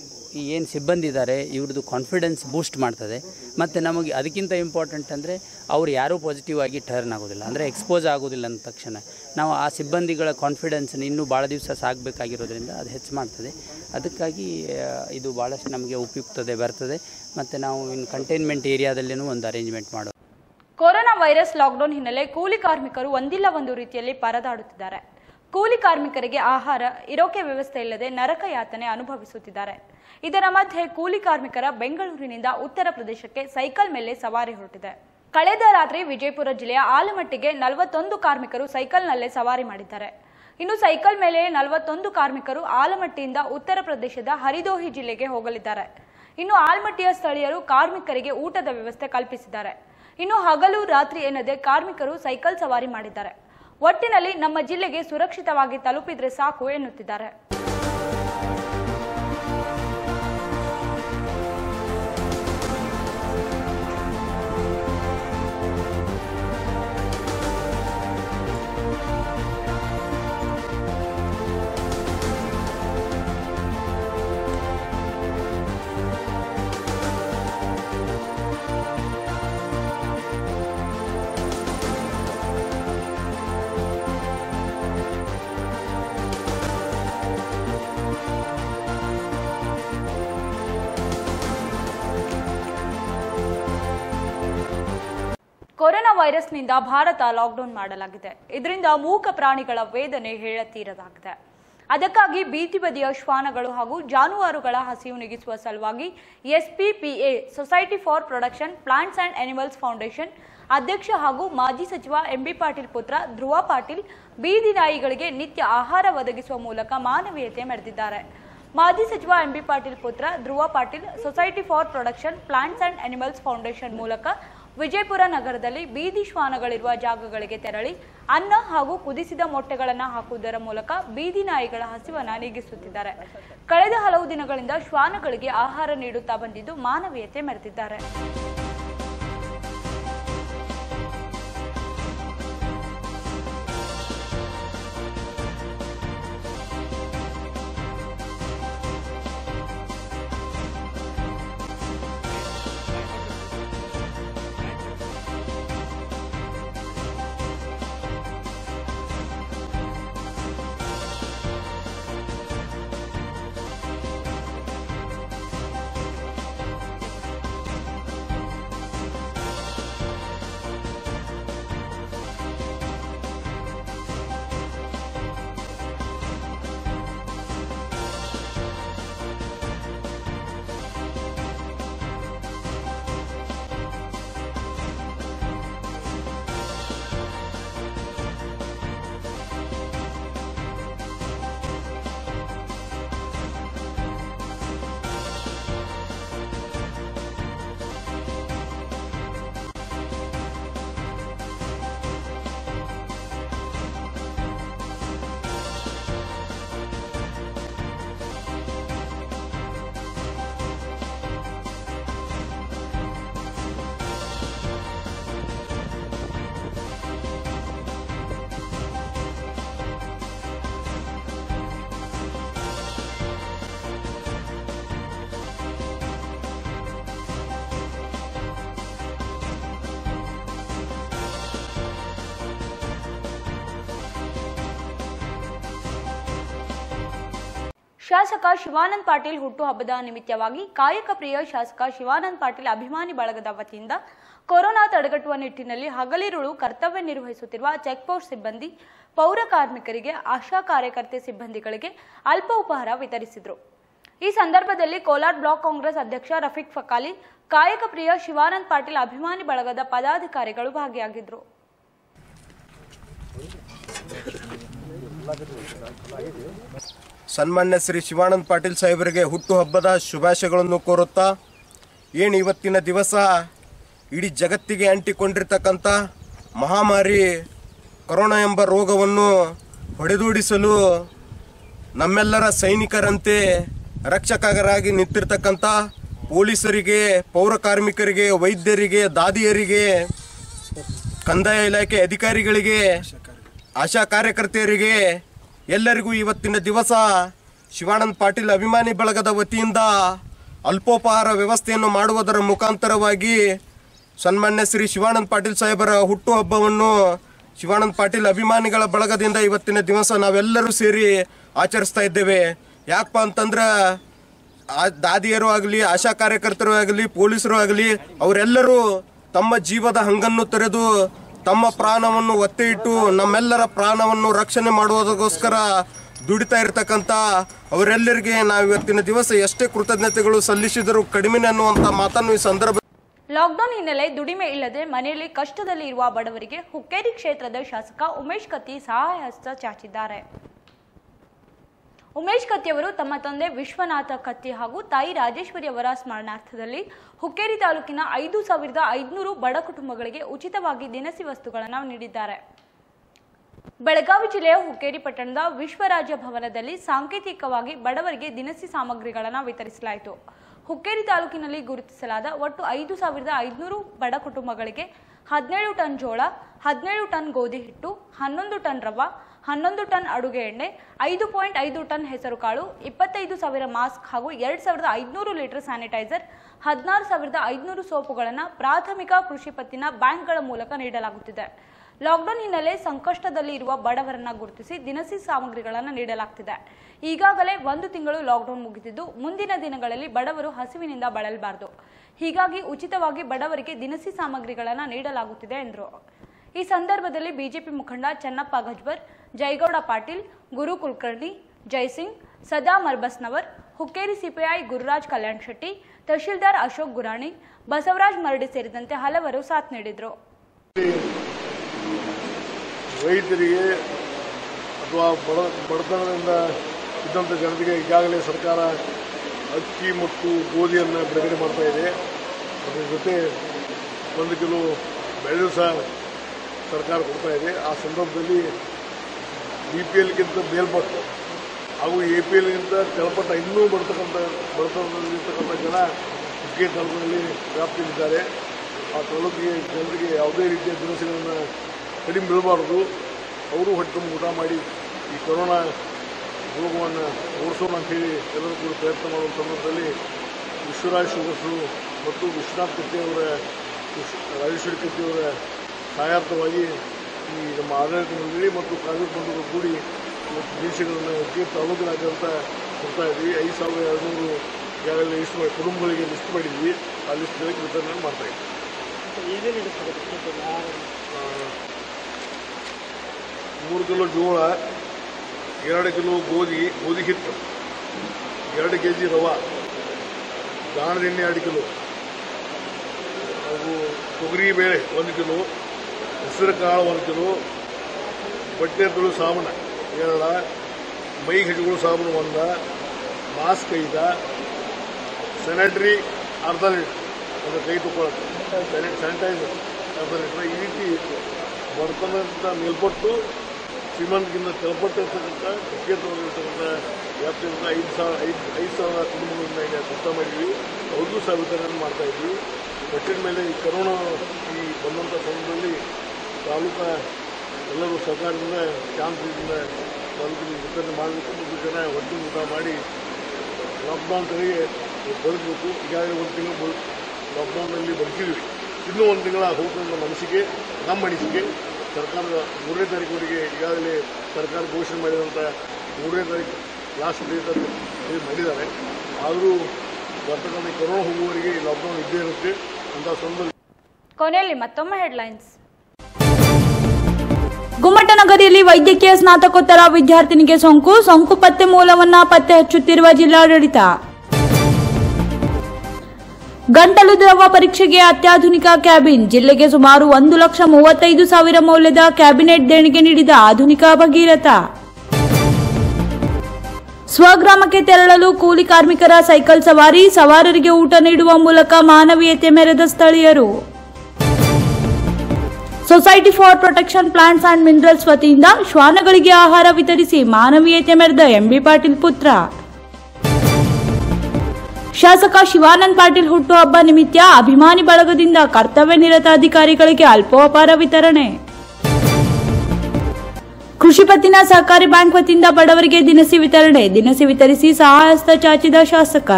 Speaker 2: ಈ ಏನು ಸಿಬ್ಬಂದಿ ಇದ್ದಾರೆ ಇವ್ರದ್ದು ಕಾನ್ಫಿಡೆನ್ಸ್ ಬೂಸ್ಟ್ ಮಾಡ್ತದೆ ಮತ್ತು ನಮಗೆ ಅದಕ್ಕಿಂತ ಇಂಪಾರ್ಟೆಂಟ್ ಅಂದರೆ ಅವ್ರು ಯಾರೂ ಪಾಸಿಟಿವ್ ಆಗಿ ಟರ್ನ್ ಆಗೋದಿಲ್ಲ ಅಂದರೆ ಎಕ್ಸ್ಪೋಸ್ ಆಗೋದಿಲ್ಲ ಅಂದ ತಕ್ಷಣ ನಾವು ಆ ಸಿಬ್ಬಂದಿಗಳ ಕಾನ್ಫಿಡೆನ್ಸ್ನ ಇನ್ನೂ ಭಾಳ ದಿವಸ ಸಾಗಬೇಕಾಗಿರೋದ್ರಿಂದ ಅದು ಹೆಚ್ಚು ಮಾಡ್ತದೆ ಅದಕ್ಕಾಗಿ ಆ, ಇದು ಭಾಳಷ್ಟು ನಮಗೆ ಉಪಯುಕ್ತತೆ ಬರ್ತದೆ ಮತ್ತು ನಾವು ಇನ್ನು ಕಂಟೈನ್ಮೆಂಟ್ ಏರಿಯಾದಲ್ಲಿನೂ ಒಂದು ಅರೇಂಜ್ಮೆಂಟ್ ಮಾಡೋದು
Speaker 1: ಕೊರೋನಾ ವೈರಸ್ ಲಾಕ್ಡೌನ್ ಹಿನ್ನೆಲೆ ಕೂಲಿ ಕಾರ್ಮಿಕರು ಒಂದಿಲ್ಲ ಒಂದು ರೀತಿಯಲ್ಲಿ ಪರದಾಡುತ್ತಿದ್ದಾರೆ ಕೂಲಿ ಕಾರ್ಮಿಕರಿಗೆ ಆಹಾರ ಇರೋಕೆ ವ್ಯವಸ್ಥೆ ಇಲ್ಲದೆ ನರಕ ಯಾತನೆ ಅನುಭವಿಸುತ್ತಿದ್ದಾರೆ ಇದರ ಮಧ್ಯೆ ಕೂಲಿ ಕಾರ್ಮಿಕರ ಬೆಂಗಳೂರಿನಿಂದ ಉತ್ತರ ಪ್ರದೇಶಕ್ಕೆ ಸೈಕಲ್ ಮೇಲೆ ಸವಾರಿ ಹೊರಟಿದೆ ಕಳೆದ ರಾತ್ರಿ ವಿಜಯಪುರ ಜಿಲ್ಲೆಯ ಆಲಮಟ್ಟಿಗೆ ನಲವತ್ತೊಂದು ಕಾರ್ಮಿಕರು ಸೈಕಲ್ನಲ್ಲೇ ಸವಾರಿ ಮಾಡಿದ್ದಾರೆ ಇನ್ನು ಸೈಕಲ್ ಮೇಲೆ ನಲವತ್ತೊಂದು ಕಾರ್ಮಿಕರು ಆಲಮಟ್ಟಿಯಿಂದ ಉತ್ತರ ಪ್ರದೇಶದ ಹರಿದೋಹಿ ಜಿಲ್ಲೆಗೆ ಹೋಗಲಿದ್ದಾರೆ ಇನ್ನು ಆಲ್ಮಟ್ಟಿಯ ಸ್ಥಳೀಯರು ಕಾರ್ಮಿಕರಿಗೆ ಊಟದ ವ್ಯವಸ್ಥೆ ಕಲ್ಪಿಸಿದ್ದಾರೆ ಇನ್ನು ಹಗಲು ರಾತ್ರಿ ಎನ್ನದೆ ಕಾರ್ಮಿಕರು ಸೈಕಲ್ ಸವಾರಿ ಮಾಡಿದ್ದಾರೆ ಒಟ್ಟಿನಲ್ಲಿ ನಮ್ಮ ಜಿಲ್ಲೆಗೆ ಸುರಕ್ಷಿತವಾಗಿ ತಲುಪಿದ್ರೆ ಸಾಕು ಎನ್ನುತ್ತಿದ್ದಾರೆ ಕೊರೋನಾ ವೈರಸ್ನಿಂದ ಭಾರತ ಲಾಕ್ಡೌನ್ ಮಾಡಲಾಗಿದೆ ಇದರಿಂದ ಮೂಕ ಪ್ರಾಣಿಗಳ ವೇದನೆ ಹೇಳತೀರದಾಗಿದೆ ಅದಕ್ಕಾಗಿ ಬೀದಿ ಬದಿಯ ಶ್ವಾನಗಳು ಹಾಗೂ ಜಾನುವಾರುಗಳ ಹಸಿವು ನೀಗಿಸುವ ಸಲುವಾಗಿ SPPA society for production plants and animals foundation ಅಧ್ಯಕ್ಷ ಹಾಗೂ ಮಾಜಿ ಸಚಿವ ಎಂಬಿ ಪಾಟೀಲ್ ಪುತ್ರ ಧ್ರುವ ಪಾಟೀಲ್ ಬೀದಿ ನಾಯಿಗಳಿಗೆ ನಿತ್ಯ ಆಹಾರ ಒದಗಿಸುವ ಮೂಲಕ ಮಾನವೀಯತೆ ಮೆರೆದಿದ್ದಾರೆ ಮಾಜಿ ಸಚಿವ ಎಂಬಿ ಪಾಟೀಲ್ ಪುತ್ರ Dhruva Patil society for production plants and animals foundation ಮೂಲಕ ವಿಜಯಪುರ ನಗರದಲ್ಲಿ ಬೀದಿ ಶ್ವಾನಗಳಿರುವ ಜಾಗಗಳಿಗೆ ತೆರಳಿ ಅನ್ನ ಹಾಗೂ ಕುದಿಸಿದ ಮೊಟ್ಟೆಗಳನ್ನು ಹಾಕುವುದರ ಮೂಲಕ ಬೀದಿ ನಾಯಿಗಳ ಹಸಿವನ್ನ ನೀಗಿಸುತ್ತಿದ್ದಾರೆ ಕಳೆದ ಹಲವು ದಿನಗಳಿಂದ ಶ್ವಾನಗಳಿಗೆ ಆಹಾರ ನೀಡುತ್ತಾ ಬಂದಿದ್ದು ಮಾನವೀಯತೆ ಮೆರೆದಿದ್ದಾರೆ ಶಾಸಕ ಶಿವಾನಂದ್ ಪಾಟೀಲ್ ಹುಟ್ಟುಹಬ್ಬದ ನಿಮಿತ್ತವಾಗಿ ಕಾಯಕ ಪ್ರಿಯ ಶಾಸಕ ಶಿವಾನಂದ್ ಪಾಟೀಲ್ ಅಭಿಮಾನಿ ಬಳಗದ ವತಿಯಿಂದ ಕೊರೋನಾ ತಡೆಗಟ್ಟುವ ನಿಟ್ಟಿನಲ್ಲಿ ಹಗಲಿರುಳು ಕರ್ತವ್ಯ ನಿರ್ವಹಿಸುತ್ತಿರುವ ಚೆಕ್ಪೋಸ್ಟ್ ಸಿಬ್ಬಂದಿ ಪೌರ ಕಾರ್ಮಿಕರಿಗೆ ಆಶಾ ಕಾರ್ಯಕರ್ತೆ ಸಿಬ್ಬಂದಿಗಳಿಗೆ ಅಲ್ಪ ಉಪಹಾರ ವಿತರಿಸಿದರು ಈ ಸಂದರ್ಭದಲ್ಲಿ ಕೋಲಾರ ಬ್ಲಾಕ್ ಕಾಂಗ್ರೆಸ್ ಅಧ್ಯಕ್ಷ ರಫೀಕ್ ಫಕಾಲಿ ಕಾಯಕ ಪ್ರಿಯ ಶಿವಾನಂದ್ ಪಾಟೀಲ್ ಅಭಿಮಾನಿ ಬಳಗದ ಪದಾಧಿಕಾರಿಗಳು ಭಾಗಿಯಾಗಿದ್ದರು
Speaker 6: ಸನ್ಮಾನ್ಯ ಶ್ರೀ ಶಿವಾನಂದ ಪಾಟೀಲ್ ಸಾಹೇಬರಿಗೆ ಹುಟ್ಟುಹಬ್ಬದ ಶುಭಾಶಯಗಳನ್ನು ಕೋರುತ್ತಾ ಏನು ಇವತ್ತಿನ ದಿವಸ ಇಡೀ ಜಗತ್ತಿಗೆ ಅಂಟಿಕೊಂಡಿರ್ತಕ್ಕಂಥ ಮಹಾಮಾರಿ ಕೊರೋನಾ ಎಂಬ ರೋಗವನ್ನು ಹೊಡೆದೋಡಿಸಲು ನಮ್ಮೆಲ್ಲರ ಸೈನಿಕರಂತೆ ರಕ್ಷಕರಾಗಿ ನಿಂತಿರ್ತಕ್ಕಂಥ ಪೊಲೀಸರಿಗೆ ಪೌರ ಕಾರ್ಮಿಕರಿಗೆ ವೈದ್ಯರಿಗೆ ದಾದಿಯರಿಗೆ ಕಂದಾಯ ಇಲಾಖೆ ಅಧಿಕಾರಿಗಳಿಗೆ ಆಶಾ ಕಾರ್ಯಕರ್ತೆಯರಿಗೆ ಎಲ್ಲರಿಗೂ ಇವತ್ತಿನ ದಿವಸ ಶಿವಾನಂದ ಪಾಟೀಲ್ ಅಭಿಮಾನಿ ಬಳಗದ ವತಿಯಿಂದ ಅಲ್ಪೋಪಹಾರ ವ್ಯವಸ್ಥೆಯನ್ನು ಮಾಡುವುದರ ಮುಖಾಂತರವಾಗಿ ಸನ್ಮಾನ್ಯ ಶ್ರೀ ಶಿವಾನಂದ ಪಾಟೀಲ್ ಸಾಹೇಬರ ಹುಟ್ಟುಹಬ್ಬವನ್ನು ಶಿವಾನಂದ ಪಾಟೀಲ್ ಅಭಿಮಾನಿಗಳ ಬಳಗದಿಂದ ಇವತ್ತಿನ ದಿವಸ ನಾವೆಲ್ಲರೂ ಸೇರಿ ಆಚರಿಸ್ತಾ ಇದ್ದೇವೆ ಯಾಕಪ್ಪ ಅಂತಂದ್ರೆ ಆ ದಾದಿಯರು ಆಗಲಿ ಆಶಾ ಕಾರ್ಯಕರ್ತರು ಆಗಲಿ ಪೊಲೀಸರು ಆಗಲಿ ಅವರೆಲ್ಲರೂ ತಮ್ಮ ಜೀವದ ಹಂಗನ್ನು ತೊರೆದು ತಮ್ಮ ಪ್ರಾಣವನ್ನು ಒತ್ತೆ ಇಟ್ಟು ನಮ್ಮೆಲ್ಲರ ಪ್ರಾಣವನ್ನು ರಕ್ಷಣೆ ಮಾಡುವುದಕ್ಕೋಸ್ಕರ ದುಡಿತಾ ಇರತಕ್ಕಂಥ ಅವರೆಲ್ಲರಿಗೆ ನಾವು ಇವತ್ತಿನ ದಿವಸ ಎಷ್ಟೇ ಕೃತಜ್ಞತೆಗಳು ಸಲ್ಲಿಸಿದರೂ ಕಡಿಮೆ ಅನ್ನುವಂಥ ಮಾತನ್ನು ಈ ಸಂದರ್ಭ
Speaker 1: ಲಾಕ್ಡೌನ್ ಹಿನ್ನೆಲೆ ದುಡಿಮೆ ಇಲ್ಲದೆ ಮನೆಯಲ್ಲಿ ಕಷ್ಟದಲ್ಲಿ ಇರುವ ಬಡವರಿಗೆ ಹುಕ್ಕೇರಿ ಕ್ಷೇತ್ರದ ಶಾಸಕ ಉಮೇಶ್ ಕತ್ತಿ ಸಹಾಯ ಹಸ್ತ ಚಾಚಿದ್ದಾರೆ ಉಮೇಶ್ ಕತ್ತಿಯವರು ತಮ್ಮ ತಂದೆ ವಿಶ್ವನಾಥ ಕತ್ತಿ ಹಾಗೂ ತಾಯಿ ರಾಜೇಶ್ವರಿ ಅವರ ಸ್ಮರಣಾರ್ಥದಲ್ಲಿ ಹುಕ್ಕೇರಿ ತಾಲೂಕಿನ ಐದು ಸಾವಿರದ ಐದುನೂರು ಬಡ ಕುಟುಂಬಗಳಿಗೆ ಉಚಿತವಾಗಿ ದಿನಸಿ ವಸ್ತುಗಳನ್ನು ನೀಡಿದ್ದಾರೆ ಬೆಳಗಾವಿ ಜಿಲ್ಲೆಯ ಹುಕ್ಕೇರಿ ಪಟ್ಟಣದ ವಿಶ್ವರಾಜ್ಯ ಭವನದಲ್ಲಿ ಸಾಂಕೇತಿಕವಾಗಿ ಬಡವರಿಗೆ ದಿನಸಿ ಸಾಮಗ್ರಿಗಳನ್ನು ವಿತರಿಸಲಾಯಿತು ಹುಕ್ಕೇರಿ ತಾಲೂಕಿನಲ್ಲಿ ಗುರುತಿಸಲಾದ ಒಟ್ಟು ಐದು ಸಾವಿರದ ಐದುನೂರು ಬಡ ಕುಟುಂಬಗಳಿಗೆ ಹದಿನೇಳು ಟನ್ ಜೋಳ ಹದಿನೇಳು ಟನ್ ಗೋಧಿ ಹಿಟ್ಟು ಹನ್ನೊಂದು ಟನ್ ರವ ಹನ್ನೊಂದು ಟನ್ ಅಡುಗೆ ಎಣ್ಣೆ ಐದು ಪಾಯಿಂಟ್ ಐದು ಟನ್ ಹೆಸರುಕಾಳು ಇಪ್ಪತ್ತೈದು ಸಾವಿರ ಮಾಸ್ಕ್ ಹಾಗೂ ಎರಡು ಸಾವಿರದ ಐದುನೂರು ಲೀಟರ್ ಸ್ಯಾನಿಟೈಸರ್ ಹದಿನಾರು ಸಾವಿರದ ಐದುನೂರು ಸೋಪುಗಳನ್ನು ಪ್ರಾಥಮಿಕ ಕೃಷಿ ಪತ್ತಿನ ಬ್ಯಾಂಕ್ಗಳ ಮೂಲಕ ನೀಡಲಾಗುತ್ತಿದೆ ಲಾಕ್ಡೌನ್ ಹಿನ್ನೆಲೆ ಸಂಕಷ್ಟದಲ್ಲಿ ಇರುವ ಬಡವರನ್ನ ಗುರುತಿಸಿ ದಿನಸಿ ಸಾಮಗ್ರಿಗಳನ್ನು ನೀಡಲಾಗ್ತಿದೆ ಈಗಾಗಲೇ ಒಂದು ತಿಂಗಳು ಲಾಕ್ಡೌನ್ ಮುಗಿದಿದ್ದು ಮುಂದಿನ ದಿನಗಳಲ್ಲಿ ಬಡವರು ಹಸಿವಿನಿಂದ ಬಳಲಬಾರದು ಹೀಗಾಗಿ ಉಚಿತವಾಗಿ ಬಡವರಿಗೆ ದಿನಸಿ ಸಾಮಗ್ರಿಗಳನ್ನು ನೀಡಲಾಗುತ್ತಿದೆ ಎಂದರು ಈ ಸಂದರ್ಭದಲ್ಲಿ ಬಿಜೆಪಿ ಮುಖಂಡ ಚನ್ನಪ್ಪ ಗಜ್ವರ್ ಜಯಗೌಡ ಪಾಟೀಲ್ ಗುರು ಕುಲಕರ್ಣಿ ಜೈಸಿಂಗ್ ಸದಾ ಮರ್ಬಸ್ನವರ್ ಹುಕ್ಕೇರಿ ಸಿಪಿಐ ಗುರುರಾಜ್ ಕಲ್ಯಾಣ್ ಶೆಟ್ಟಿ ತಹಶೀಲ್ದಾರ್ ಅಶೋಕ್ ಗುರಾಣಿ ಬಸವರಾಜ್ ಮರಡಿ ಸೇರಿದಂತೆ ಹಲವರು ಸಾಥ್ ನೀಡಿದರು
Speaker 7: ರೈತರಿಗೆ ಅಥವಾ ಬಡ ಬಡತನದಿಂದ ಇದ್ದಂಥ ಜನರಿಗೆ ಈಗಾಗಲೇ ಸರ್ಕಾರ ಅಕ್ಕಿ ಮತ್ತು ಗೋಧಿಯನ್ನು ಬಿಡುಗಡೆ ಮಾಡ್ತಾ ಇದೆ ಅದರ ಜೊತೆ ಒಂದು ಕಿಲೋ ಬೆಳೆ ಸಹ ಸರ್ಕಾರ ಕೊಡ್ತಾ ಇದೆ ಆ ಸಂದರ್ಭದಲ್ಲಿ ಬಿ ಪಿ ಎಲ್ಗಿಂತ ಮೇಲ್ಪಟ್ಟು ಹಾಗೂ ಎ ಪಿ ಎಲ್ಗಿಂತ ಕೆಳಪಟ್ಟ ಇನ್ನೂ ಬರ್ತಕ್ಕಂಥ ಬಡತನದಲ್ಲಿರ್ತಕ್ಕಂಥ ಜನ ಮುಖ್ಯ ತಾಲೂಕಿನಲ್ಲಿ ವ್ಯಾಪ್ತಿಯಲ್ಲಿದ್ದಾರೆ ಆ ತಾಲೂಕಿಗೆ ಜನರಿಗೆ ಯಾವುದೇ ರೀತಿಯ ದಿನಸಿಗಳನ್ನು ಕಡಿಮೆ ಬೀಳಬಾರದು ಅವರು ಹೊಟ್ಟೆ ತುಂಬ ಊಟ ಮಾಡಿ ಈ ಕೊರೋನಾ ರೋಗವನ್ನು ಓಡಿಸೋಣ ಅಂತೇಳಿ ಎಲ್ಲರೂ ಕೂಡ ಪ್ರಯತ್ನ ಮಾಡುವ ಸಂದರ್ಭದಲ್ಲಿ ವಿಶ್ವರಾಜ್ ಶುಗರ್ಸು ಮತ್ತು ವಿಶ್ವನಾಥ್ ಕತ್ತಿಯವರ ವಿಶ್- ರಾಜೇಶ್ವರಿ ಕತ್ತಿಯವರ ಸಹಾಯಾರ್ಥವಾಗಿ ಈ ನಮ್ಮ ಆಡಳಿತ ಮಂಡಳಿ ಮತ್ತು ಕಾಂಗ್ರೆಸ್ ಬಂಧುಗಳು ಕೂಡಿ ಇವತ್ತು ದೇಶಗಳನ್ನು ಒಟ್ಟಿಗೆ ತಾಲೂಕಿನಾದ್ಯಂತ ಕೊಡ್ತಾ ಇದ್ವಿ ಐದು ಸಾವಿರದ ಎರಡುನೂರು ಈಗಾಗಲೇ ಲಿಸ್ಟ್ ಮಾಡಿ ಕುಟುಂಬಗಳಿಗೆ ಲಿಸ್ಟ್ ಮಾಡಿದ್ವಿ ಆ ಲಿಸ್ಟ್ಗಳಿಗೆ ವಿತರಣೆ ಮಾಡ್ತಾ ಇದ್ವಿ ಆ, ಮೂರು ಕಿಲೋ ಜೋಳ ಎರಡು ಕಿಲೋ ಗೋಧಿ ಗೋಧಿ ಹಿಟ್ಟು ಎರಡು ಕೆ ಜಿ ರವೆ ಗಾಣದ ಎಣ್ಣೆ ಎರಡು ಕಿಲೋ ಹಾಗೂ ತೊಗರಿ ಬೇಳೆ ಒಂದು ಕಿಲೋ ಹೆಸರು ಕಾಳು ಒಂದು ಕಿಲೋ ಬಟ್ಟೆ ತುಳು ಸಾಬೂನ ಏಳ ಮೈಗೆ ಹಚ್ಕೊಳ್ಳೋ ಸಾಬೂನು ಒಂದ ಮಾಸ್ಕ್ ಐದ ಸ್ಯಾನಿಟ್ರಿ ಅರ್ಧ ಲೀಟ್ರ್ ಅಂದರೆ ಕೈ ತಗೊಳಕ್ಕೆ ಸ್ಯಾನಿಟೈಸರ್ ಅರ್ಧ ಲೀಟ್ರ್ ಈ ರೀತಿ ಬಡತನದಿಂದ ಮೇಲ್ಪಟ್ಟು ಶ್ರೀಮಂತಗಿಂತ ಕೆಳಪಟ್ಟಿರ್ತಕ್ಕಂಥ ವಿಕೇತವಾಗಿರ್ತಕ್ಕಂಥ ವ್ಯಾಪ್ತಿಯಿಂದ ಐದು ಸಾವಿರ ಐದು ಐದು ಸಾವಿರ ಕುಟುಂಬಗಳಿಂದ ಈಗ ಕೆಲಸ ಮಾಡಿದ್ವಿ ಅವ್ರಿಗೂ ಸಹ ವಿತರಣೆ ಮಾಡ್ತಾ ಇದ್ವಿ ಒಟ್ಟಿನ ಮೇಲೆ ಈ ಕರೋನಾ ಈ ಬಂದಂಥ ಸಂದರ್ಭದಲ್ಲಿ ತಾಲೂಕಾ ಎಲ್ಲರೂ ಸರ್ಕಾರದಿಂದ ಶಾಂತಿಯಿಂದ ತಾಲೂಕಿನ ವಿತರಣೆ ಮಾಡಬೇಕು ಮತ್ತು ಜನ ಹೊಟ್ಟೆ ಊಟ ಮಾಡಿ ಲಾಕ್ಡೌನ್ ತೆರಿಗೆ ಬದುಕಬೇಕು ಈಗಾಗಲೇ ಒಂದು ತಿಂಗಳು ಲಾಕ್ಡೌನ್ನಲ್ಲಿ ಬದುಕಿದ್ವಿ ಇನ್ನೂ ಒಂದು ತಿಂಗಳ ಹೋಗ್ತದೆ ನಮ್ಮ ಅನಿಸಿಕೆ ನಮ್ಮ ಅನಿಸಿಕೆ ಸರ್ಕಾರದ ಮೂರನೇ ತಾರೀಕುವರೆಗೆ ಈಗಾಗಲೇ ಸರ್ಕಾರ ಘೋಷಣೆ ಮಾಡಿದಂಥ ಮೂರನೇ ತಾರೀಕು ಲಾಸ್ಟ್ ಡೇಟ್ ಅಂತ ಹೇಳಿ ಮಾಡಿದ್ದಾರೆ ಆದರೂ ಬರ್ತಕ್ಕಂಥ ಈ ಕೊರೋನಾ ಹೋಗುವವರೆಗೆ ಈ ಲಾಕ್ಡೌನ್ ಇದ್ದೇ ಇರುತ್ತೆ ಅಂತ ಸಂದರ್ಭ
Speaker 1: ಕೊನೆಯಲ್ಲಿ ಮತ್ತೊಮ್ಮೆ ಹೆಡ್ಲೈನ್ಸ್ ಗುಮ್ಮಟನಗರಿಯಲ್ಲಿ ವೈದ್ಯಕೀಯ ಸ್ನಾತಕೋತ್ತರ ವಿದ್ಯಾರ್ಥಿನಿಗೆ ಸೋಂಕು ಸೋಂಕು ಪತ್ತೆ ಮೂಲವನ್ನ ಪತ್ತೆ ಹಚ್ಚುತ್ತಿರುವ ಜಿಲ್ಲಾಡಳಿತ ಗಂಟಲು ದ್ರವ ಪರೀಕ್ಷೆಗೆ ಅತ್ಯಾಧುನಿಕ ಕ್ಯಾಬಿನ್ ಜಿಲ್ಲೆಗೆ ಸುಮಾರು ಒಂದು ಲಕ್ಷ ಮೂವತ್ತೈದು ಸಾವಿರ ಮೌಲ್ಯದ ಕ್ಯಾಬಿನೆಟ್ ದೇಣಿಗೆ ನೀಡಿದ ಆಧುನಿಕ ಭಗೀರಥ ಸ್ವಗ್ರಾಮಕ್ಕೆ ತೆರಳಲು ಕೂಲಿ ಕಾರ್ಮಿಕರ ಸೈಕಲ್ ಸವಾರಿ ಸವಾರರಿಗೆ ಊಟ ನೀಡುವ ಮೂಲಕ ಮಾನವೀಯತೆ ಮೆರೆದ ಸ್ಥಳೀಯರು society for protection plants and minerals ವತಿಯಿಂದ ಶ್ವಾನಗಳಿಗೆ ಆಹಾರ ವಿತರಿಸಿ ಮಾನವೀಯತೆ ಮೆರೆದ ಎಂಬಿ ಪಾಟೀಲ್ ಪುತ್ರ ಶಾಸಕ ಶಿವಾನಂದ್ ಪಾಟೀಲ್ ಹುಟ್ಟುಹಬ್ಬ ನಿಮಿತ್ತ ಅಭಿಮಾನಿ ಬಳಗದಿಂದ ಕರ್ತವ್ಯ ನಿರತ ಅಧಿಕಾರಿಗಳಿಗೆ ಅಲ್ಪೋಪಹಾರ ವಿತರಣೆ ಕೃಷಿ ಪತ್ತಿನ ಸಹಕಾರಿ ಬ್ಯಾಂಕ್ ವತಿಯಿಂದ ಬಡವರಿಗೆ ದಿನಸಿ ವಿತರಣೆ ದಿನಸಿ ವಿತರಿಸಿ ಸಹಾಯಹಸ್ತ ಚಾಚಿದ ಶಾಸಕ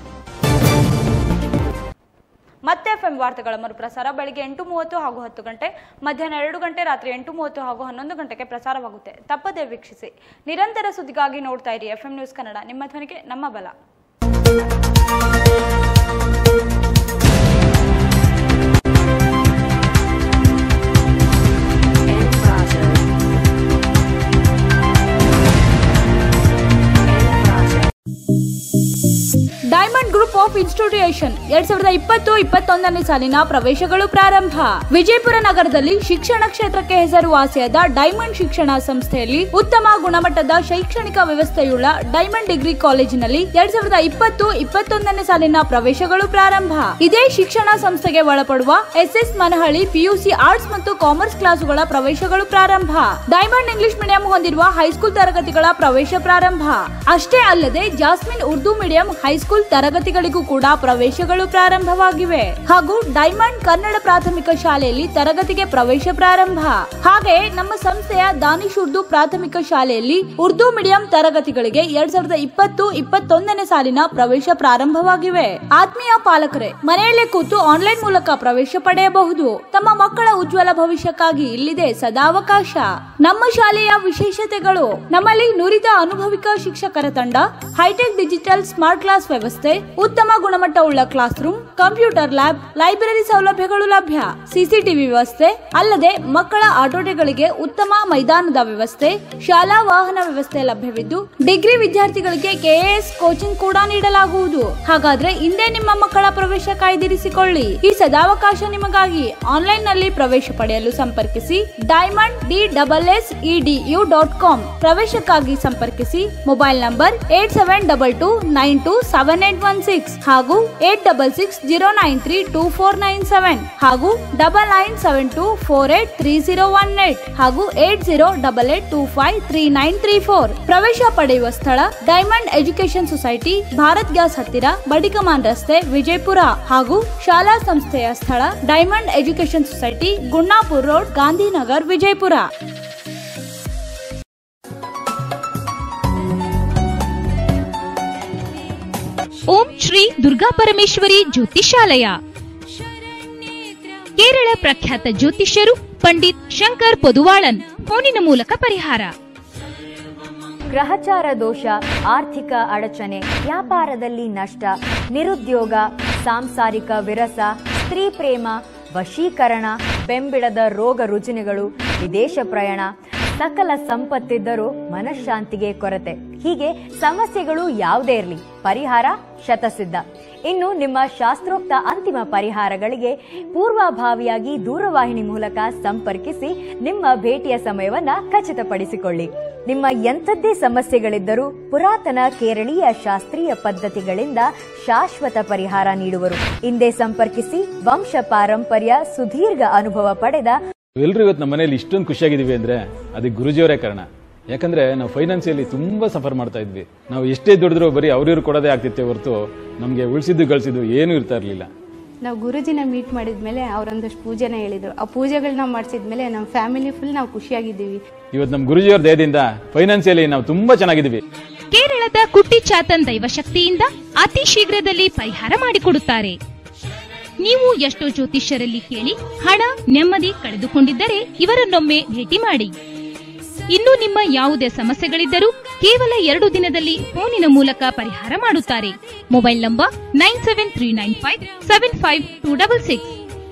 Speaker 1: ಮತ್ತೆ ಎಫ್ಎಂ ವಾರ್ತೆಗಳ ಮರುಪ್ರಸಾರ ಬೆಳಿಗ್ಗೆ ಎಂಟು ಮೂವತ್ತು ಹಾಗೂ ಹತ್ತು ಗಂಟೆ ಮಧ್ಯಾಹ್ನ ಎರಡು ಗಂಟೆ ರಾತ್ರಿ ಎಂಟು ಮೂವತ್ತು ಹಾಗೂ ಹನ್ನೊಂದು ಗಂಟೆಗೆ ಪ್ರಸಾರವಾಗುತ್ತೆ ತಪ್ಪದೇ ವೀಕ್ಷಿಸಿ ನಿರಂತರ ಸುದ್ದಿಗಾಗಿ ನೋಡ್ತಾ ಇರಿ ಎಫ್ಎಂ ನ್ಯೂಸ್ ಕನ್ನಡ ನಿಮ್ಮ ಧ್ವನಿಗೆ ನಮ್ಮ ಬಲ ಡೈಮಂಡ್ ಗ್ರೂಪ್ ಆಫ್ ಇನ್ಸ್ಟಿಟ್ಯೂಷನ್ ಎರಡ್ ಸಾವಿರದ ಇಪ್ಪತ್ತು ಇಪ್ಪತ್ತೊಂದನೇ ಸಾಲಿನ ಪ್ರವೇಶಗಳು ಪ್ರಾರಂಭ ವಿಜಯಪುರ ನಗರದಲ್ಲಿ ಶಿಕ್ಷಣ ಕ್ಷೇತ್ರಕ್ಕೆ ಹೆಸರುವಾಸಿಯಾದ ಡೈಮಂಡ್ ಶಿಕ್ಷಣ ಸಂಸ್ಥೆಯಲ್ಲಿ ಉತ್ತಮ ಗುಣಮಟ್ಟದ ಶೈಕ್ಷಣಿಕ ವ್ಯವಸ್ಥೆಯುಳ್ಳ ಡೈಮಂಡ್ ಡಿಗ್ರಿ ಕಾಲೇಜಿನಲ್ಲಿ ಎರಡ್ ಸಾವಿರದ ಇಪ್ಪತ್ತು ಇಪ್ಪತ್ತೊಂದನೇ ಸಾಲಿನ ಪ್ರವೇಶಗಳು ಪ್ರಾರಂಭ ಇದೇ ಶಿಕ್ಷಣ ಸಂಸ್ಥೆಗೆ ಒಳಪಡುವ ಎಸ್ಎಸ್ ಮನಹಳ್ಳಿ ಪಿಯುಸಿ ಆರ್ಟ್ಸ್ ಮತ್ತು ಕಾಮರ್ಸ್ ಕ್ಲಾಸುಗಳ ಪ್ರವೇಶಗಳು ಪ್ರಾರಂಭ ಡೈಮಂಡ್ ಇಂಗ್ಲಿಷ್ ಮೀಡಿಯಂ ಹೊಂದಿರುವ ಹೈಸ್ಕೂಲ್ ತರಗತಿಗಳ ಪ್ರವೇಶ ಪ್ರಾರಂಭ ಅಷ್ಟೇ ಅಲ್ಲದೆ ಜಾಸ್ಮಿನ್ ಉರ್ದು ಮೀಡಿಯಂ ಹೈಸ್ಕೂಲ್ ತರಗತಿಗಳಿಗೂ ಕೂಡ ಪ್ರವೇಶ ಪ್ರವೇಶಗಳು ಪ್ರಾರಂಭವಾಗಿವೆ ಹಾಗೂ ಡೈಮಂಡ್ ಕನ್ನಡ ಪ್ರಾಥಮಿಕ ಶಾಲೆಯಲ್ಲಿ ತರಗತಿಗೆ ಪ್ರವೇಶ ಪ್ರಾರಂಭ ಹಾಗೆ ನಮ್ಮ ಸಂಸ್ಥೆಯ ದಾನಿಶ್ ಉರ್ದು ಪ್ರಾಥಮಿಕ ಶಾಲೆಯಲ್ಲಿ ಉರ್ದು ಮೀಡಿಯಂ ತರಗತಿಗಳಿಗೆ ಎರಡ್ ಸಾವಿರದ ಇಪ್ಪತ್ತು ಇಪ್ಪತ್ತೊಂದನೇ ಸಾಲಿನ ಪ್ರವೇಶ ಪ್ರಾರಂಭವಾಗಿವೆ ಆತ್ಮೀಯ ಪಾಲಕರೇ ಮನೆಯಲ್ಲೇ ಕೂತು ಆನ್ಲೈನ್ ಮೂಲಕ ಪ್ರವೇಶ ಪಡೆಯಬಹುದು ತಮ್ಮ ಮಕ್ಕಳ ಉಜ್ವಲ ಭವಿಷ್ಯಕ್ಕಾಗಿ ಇಲ್ಲಿದೆ ಸದಾವಕಾಶ ನಮ್ಮ ಶಾಲೆಯ ವಿಶೇಷತೆಗಳು ನಮ್ಮಲ್ಲಿ ನುರಿತ ಅನುಭವಿಕ ಶಿಕ್ಷಕರ ತಂಡ ಹೈಟೆಕ್ ಡಿಜಿಟಲ್ ಸ್ಮಾರ್ಟ್ ಕ್ಲಾಸ್ ವ್ಯವಸ್ಥೆ ಉತ್ತಮ ಗುಣಮಟ್ಟವುಳ್ಳ class room computer lab library ಸೌಲಭ್ಯಗಳು ಲಭ್ಯ ಸಿಸಿಟಿವಿ ವ್ಯವಸ್ಥೆ ಅಲ್ಲದೆ ಮಕ್ಕಳ ಆಟೋಟಗಳಿಗೆ ಉತ್ತಮ ಮೈದಾನದ ವ್ಯವಸ್ಥೆ ಶಾಲಾ ವಾಹನ ವ್ಯವಸ್ಥೆ ಲಭ್ಯವಿದ್ದು ಡಿಗ್ರಿ ವಿದ್ಯಾರ್ಥಿಗಳಿಗೆ ಕೆಎಎಸ್ ಕೋಚಿಂಗ್ ಕೂಡ ನೀಡಲಾಗುವುದು ಹಾಗಾದ್ರೆ ಇಂದೇ ನಿಮ್ಮ ಮಕ್ಕಳ ಪ್ರವೇಶ ಕಾಯ್ದಿರಿಸಿಕೊಳ್ಳಿ ಈ ಸದಾವಕಾಶ ನಿಮಗಾಗಿ ಆನ್ಲೈನ್ ನಲ್ಲಿ ಪ್ರವೇಶ ಪಡೆಯಲು ಸಂಪರ್ಕಿಸಿ diamond D double S edu dot com ಪ್ರವೇಶಕ್ಕಾಗಿ ಸಂಪರ್ಕಿಸಿ mobile number eight seven double two nine two seven eight one six ಹಾಗೂ eight double six zero nine three two four nine seven ಹಾಗೂ double nine seven two four eight three zero one eight ಹಾಗೂ eight zero double eight two five three nine three four ಪ್ರವೇಶ ಪಡೆಯುವ ಸ್ಥಳ diamond education society Bharat gas ಹತ್ತಿರ ಬಡಿಕಮಾನ್ ರಸ್ತೆ ವಿಜಯಪುರ ಹಾಗೂ ಶಾಲಾ ಸಂಸ್ಥೆಯ ಸ್ಥಳ diamond education society Gunnapur road Gandhinagar Vijayapura
Speaker 8: Om Shri Durga Parameshwari Jyotishalaya Kerala ಪ್ರಖ್ಯಾತ ಜ್ಯೋತಿಷ್ಯರು ಪಂಡಿತ್ ಶಂಕರ್ ಪೊದುವಾಳನ್ ಫೋನಿನ ಮೂಲಕ ಪರಿಹಾರ
Speaker 9: ಗ್ರಹಚಾರ ದೋಷ ಆರ್ಥಿಕ ಅಡಚಣೆ ವ್ಯಾಪಾರದಲ್ಲಿ ನಷ್ಟ ನಿರುದ್ಯೋಗ ಸಾಂಸಾರಿಕ ವಿರಸ ಸ್ತ್ರೀ ಪ್ರೇಮ ವಶೀಕರಣ ಬೆಂಬಿಡದ ರೋಗ ರುಜಿನಗಳು ವಿದೇಶ ಪ್ರಯಾಣ ಸಕಲ ಸಂಪತ್ತಿದ್ದರೂ ಮನಃಶಾಂತಿಗೆ ಕೊರತೆ ಹೀಗೆ ಸಮಸ್ಯೆಗಳು ಯಾವುದೇ ಇರಲಿ ಪರಿಹಾರ ಶತಸಿದ್ಧ ಇನ್ನು ನಿಮ್ಮ ಶಾಸ್ತ್ರೋಕ್ತ ಅಂತಿಮ ಪರಿಹಾರಗಳಿಗೆ ಪೂರ್ವಭಾವಿಯಾಗಿ ದೂರವಾಹಿನಿ ಮೂಲಕ ಸಂಪರ್ಕಿಸಿ ನಿಮ್ಮ ಭೇಟಿಯ ಸಮಯವನ್ನ ಖಚಿತಪಡಿಸಿಕೊಳ್ಳಿ ನಿಮ್ಮ ಎಂಥದ್ದೇ ಸಮಸ್ಯೆಗಳಿದ್ದರೂ ಪುರಾತನ ಕೇರಳೀಯ ಶಾಸ್ತ್ರೀಯ ಪದ್ಧತಿಗಳಿಂದ ಶಾಶ್ವತ ಪರಿಹಾರ ನೀಡುವರು ಹಿಂದೆ ಸಂಪರ್ಕಿಸಿ ವಂಶ ಪಾರಂಪರ್ಯ ಸುದೀರ್ಘ ಅನುಭವ ಪಡೆದ
Speaker 10: ಎಲ್ರು ಇವತ್ತು ನಮ್ಮ ಮನೇಲಿ ಇಷ್ಟೊಂದು ಖುಷಿಯಾಗಿದ್ದೀವಿ ಅಂದ್ರೆ ಅದಕ್ಕೆ ಗುರುಜಿಯವರೇ ಕಾರಣ ಯಾಕಂದ್ರೆ ನಾವು ಫೈನಾನ್ಸಿಯಲಿ ತುಂಬಾ ಸಫರ್ ಮಾಡ್ತಾ ಇದ್ವಿ ನಾವು ಎಷ್ಟೇ ದುಡಿದ್ರು ಬರೀ ಅವ್ರಿವ್ರು ಕೊಡೋದೇ ಆಗ್ತಿತ್ತೆ ಹೊರತು ನಮಗೆ ಉಳಿಸಿದ್ದು ಗಳಿಸಿದ್ದು ಏನೂ ಇರ್ತಾ ಇರಲಿಲ್ಲ
Speaker 11: ನಾವು ಗುರುಜಿನ ಮೀಟ್ ಮಾಡಿದ್ಮೇಲೆ ಅವರೊಂದಷ್ಟು ಪೂಜೆನ ಹೇಳಿದ್ರು ಆ ಪೂಜೆಗಳನ್ನ ಮಾಡಿಸಿದ್ಮೇಲೆ ನಮ್ಮ ಫ್ಯಾಮಿಲಿ ಫುಲ್ ನಾವು ಖುಷಿಯಾಗಿದ್ದೀವಿ
Speaker 10: ಇವತ್ತು ನಮ್ಮ ಗುರುಜಿಯವರ ದಯದಿಂದ ಫೈನಾನ್ಸಿಯಲಿ ನಾವು ತುಂಬಾ ಚೆನ್ನಾಗಿದ್ದೀವಿ
Speaker 8: ಕೇರಳದ ಕುಟ್ಟಿ ಚಾತನ್ ದೈವಶಕ್ತಿಯಿಂದ ಅತಿ ಶೀಘ್ರದಲ್ಲಿ ಪರಿಹಾರ ಮಾಡಿಕೊಡುತ್ತಾರೆ ನೀವು ಎಷ್ಟೋ ಜ್ಯೋತಿಷ್ಯರಲ್ಲಿ ಕೇಳಿ ಹಣ ನೆಮ್ಮದಿ ಕಳೆದುಕೊಂಡಿದ್ದರೆ ಇವರನ್ನೊಮ್ಮೆ ಭೇಟಿ ಮಾಡಿ ಇನ್ನು ನಿಮ್ಮ ಯಾವುದೇ ಸಮಸ್ಯೆಗಳಿದ್ದರೂ ಕೇವಲ ಎರಡು ದಿನದಲ್ಲಿ ಫೋನಿನ ಮೂಲಕ ಪರಿಹಾರ ಮಾಡುತ್ತಾರೆ mobile number nine seven three nine five seven five two double six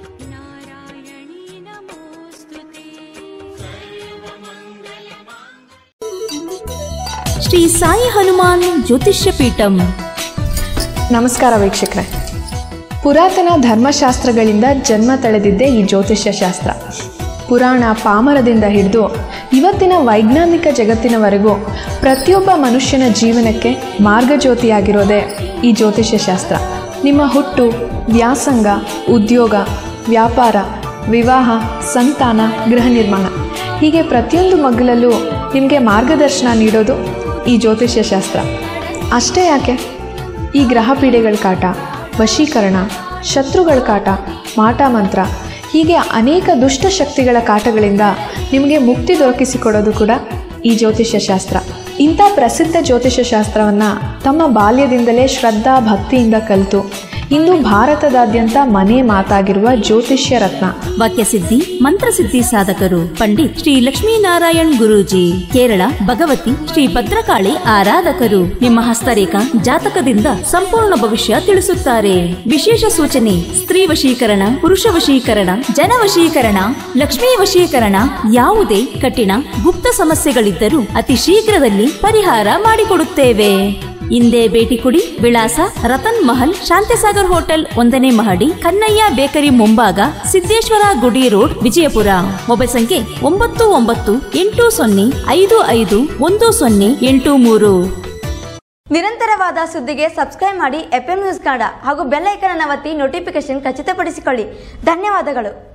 Speaker 12: Shri Sai Hanuman Jyotishya Peetham
Speaker 13: ನಮಸ್ಕಾರ ವೀಕ್ಷಕರೇ ಪುರಾತನ ಧರ್ಮಶಾಸ್ತ್ರಗಳಿಂದ ಜನ್ಮ ತಳೆದಿದ್ದೇ ಈ ಜ್ಯೋತಿಷ್ಯ ಶಾಸ್ತ್ರ ಪುರಾಣ ಪಾಮರದಿಂದ ಹಿಡಿದು ಇವತ್ತಿನ ವೈಜ್ಞಾನಿಕ ಜಗತ್ತಿನವರೆಗೂ ಪ್ರತಿಯೊಬ್ಬ ಮನುಷ್ಯನ ಜೀವನಕ್ಕೆ ಮಾರ್ಗಜ್ಯೋತಿಯಾಗಿರೋದೇ ಈ ಜ್ಯೋತಿಷ್ಯ ಶಾಸ್ತ್ರ ನಿಮ್ಮ ಹುಟ್ಟು ವ್ಯಾಸಂಗ ಉದ್ಯೋಗ ವ್ಯಾಪಾರ ವಿವಾಹ ಸಂತಾನ ಗೃಹ ನಿರ್ಮಾಣ ಹೀಗೆ ಪ್ರತಿಯೊಂದು ಮಗ್ಗಲಲ್ಲೂ ನಿಮಗೆ ಮಾರ್ಗದರ್ಶನ ನೀಡೋದು ಈ ಜ್ಯೋತಿಷ್ಯ ಶಾಸ್ತ್ರ ಅಷ್ಟೇ ಯಾಕೆ ಈ ಗ್ರಹ ಪೀಡೆಗಳ ಕಾಟ ವಶೀಕರಣ ಶತ್ರುಗಳ ಕಾಟ ಮಾಟ ಮಂತ್ರ ಹೀಗೆ ಅನೇಕ ದುಷ್ಟ ಶಕ್ತಿಗಳ ಕಾಟಗಳಿಂದ ನಿಮಗೆ ಮುಕ್ತಿ ದೊರಕಿಸಿಕೊಡೋದು ಕೂಡ ಈ ಜ್ಯೋತಿಷ್ಯ ಶಾಸ್ತ್ರ ಇಂಥ ಪ್ರಸಿದ್ಧ ಜ್ಯೋತಿಷ್ಯ ಶಾಸ್ತ್ರವನ್ನು ತಮ್ಮ ಬಾಲ್ಯದಿಂದಲೇ ಶ್ರದ್ಧಾ ಭಕ್ತಿಯಿಂದ ಕಲಿತು ಇಂದು ಭಾರತದಾದ್ಯಂತ ಮನೆ ಮಾತಾಗಿರುವ ಜ್ಯೋತಿಷ್ಯ ರತ್ನ
Speaker 12: ವಾಕ್ಯಸಿದ್ಧಿ ಮಂತ್ರಸಿದ್ಧಿ ಸಾಧಕರು ಪಂಡಿತ್ ಶ್ರೀ ಲಕ್ಷ್ಮೀನಾರಾಯಣ್ ಗುರೂಜಿ ಕೇರಳ ಭಗವತಿ ಶ್ರೀ ಭದ್ರಕಾಳಿ ಆರಾಧಕರು ನಿಮ್ಮ ಹಸ್ತರೇಖ ಜಾತಕದಿಂದ ಸಂಪೂರ್ಣ ಭವಿಷ್ಯ ತಿಳಿಸುತ್ತಾರೆ ವಿಶೇಷ ಸೂಚನೆ ಸ್ತ್ರೀ ವಶೀಕರಣ ಪುರುಷ ವಶೀಕರಣ ಜನ ವಶೀಕರಣ ಲಕ್ಷ್ಮೀ ವಶೀಕರಣ ಯಾವುದೇ ಕಠಿಣ ಗುಪ್ತ ಸಮಸ್ಯೆಗಳಿದ್ದರೂ ಅತಿ ಶೀಘ್ರದಲ್ಲಿ ಪರಿಹಾರ ಮಾಡಿಕೊಡುತ್ತೇವೆ ಹಿಂದೆ ಭೇಟಿ ಕೊಡಿ ವಿಳಾಸ ರತನ್ ಮಹಲ್ ಶಾಂತಿಸಾಗರ್ ಹೋಟೆಲ್ ಒಂದನೇ ಮಹಡಿ ಕನ್ನಯ್ಯ ಬೇಕರಿ ಮುಂಭಾಗ ಸಿದ್ದೇಶ್ವರ ಗುಡಿ ರೋಡ್ ವಿಜಯಪುರ ಮೊಬೈಲ್ ಸಂಖ್ಯೆ ಒಂಬತ್ತು ಒಂಬತ್ತು ಎಂಟು ಸೊನ್ನೆ ಐದು ಐದು ಒಂದು ಸೊನ್ನೆ ಎಂಟು ಮೂರು
Speaker 9: ನಿರಂತರವಾದ ಸುದ್ದಿಗೆ ಸಬ್ಸ್ಕ್ರೈಬ್ ಮಾಡಿ ಎಫ್ ನ್ಯೂಸ್ ಕನ್ನಡ ಹಾಗೂ ಬೆಲ್ ಐಕನ್ ಒತ್ತಿ ನೋಟಿಫಿಕೇಶನ್ ಖಚಿತಪಡಿಸಿಕೊಳ್ಳಿ ಧನ್ಯವಾದಗಳು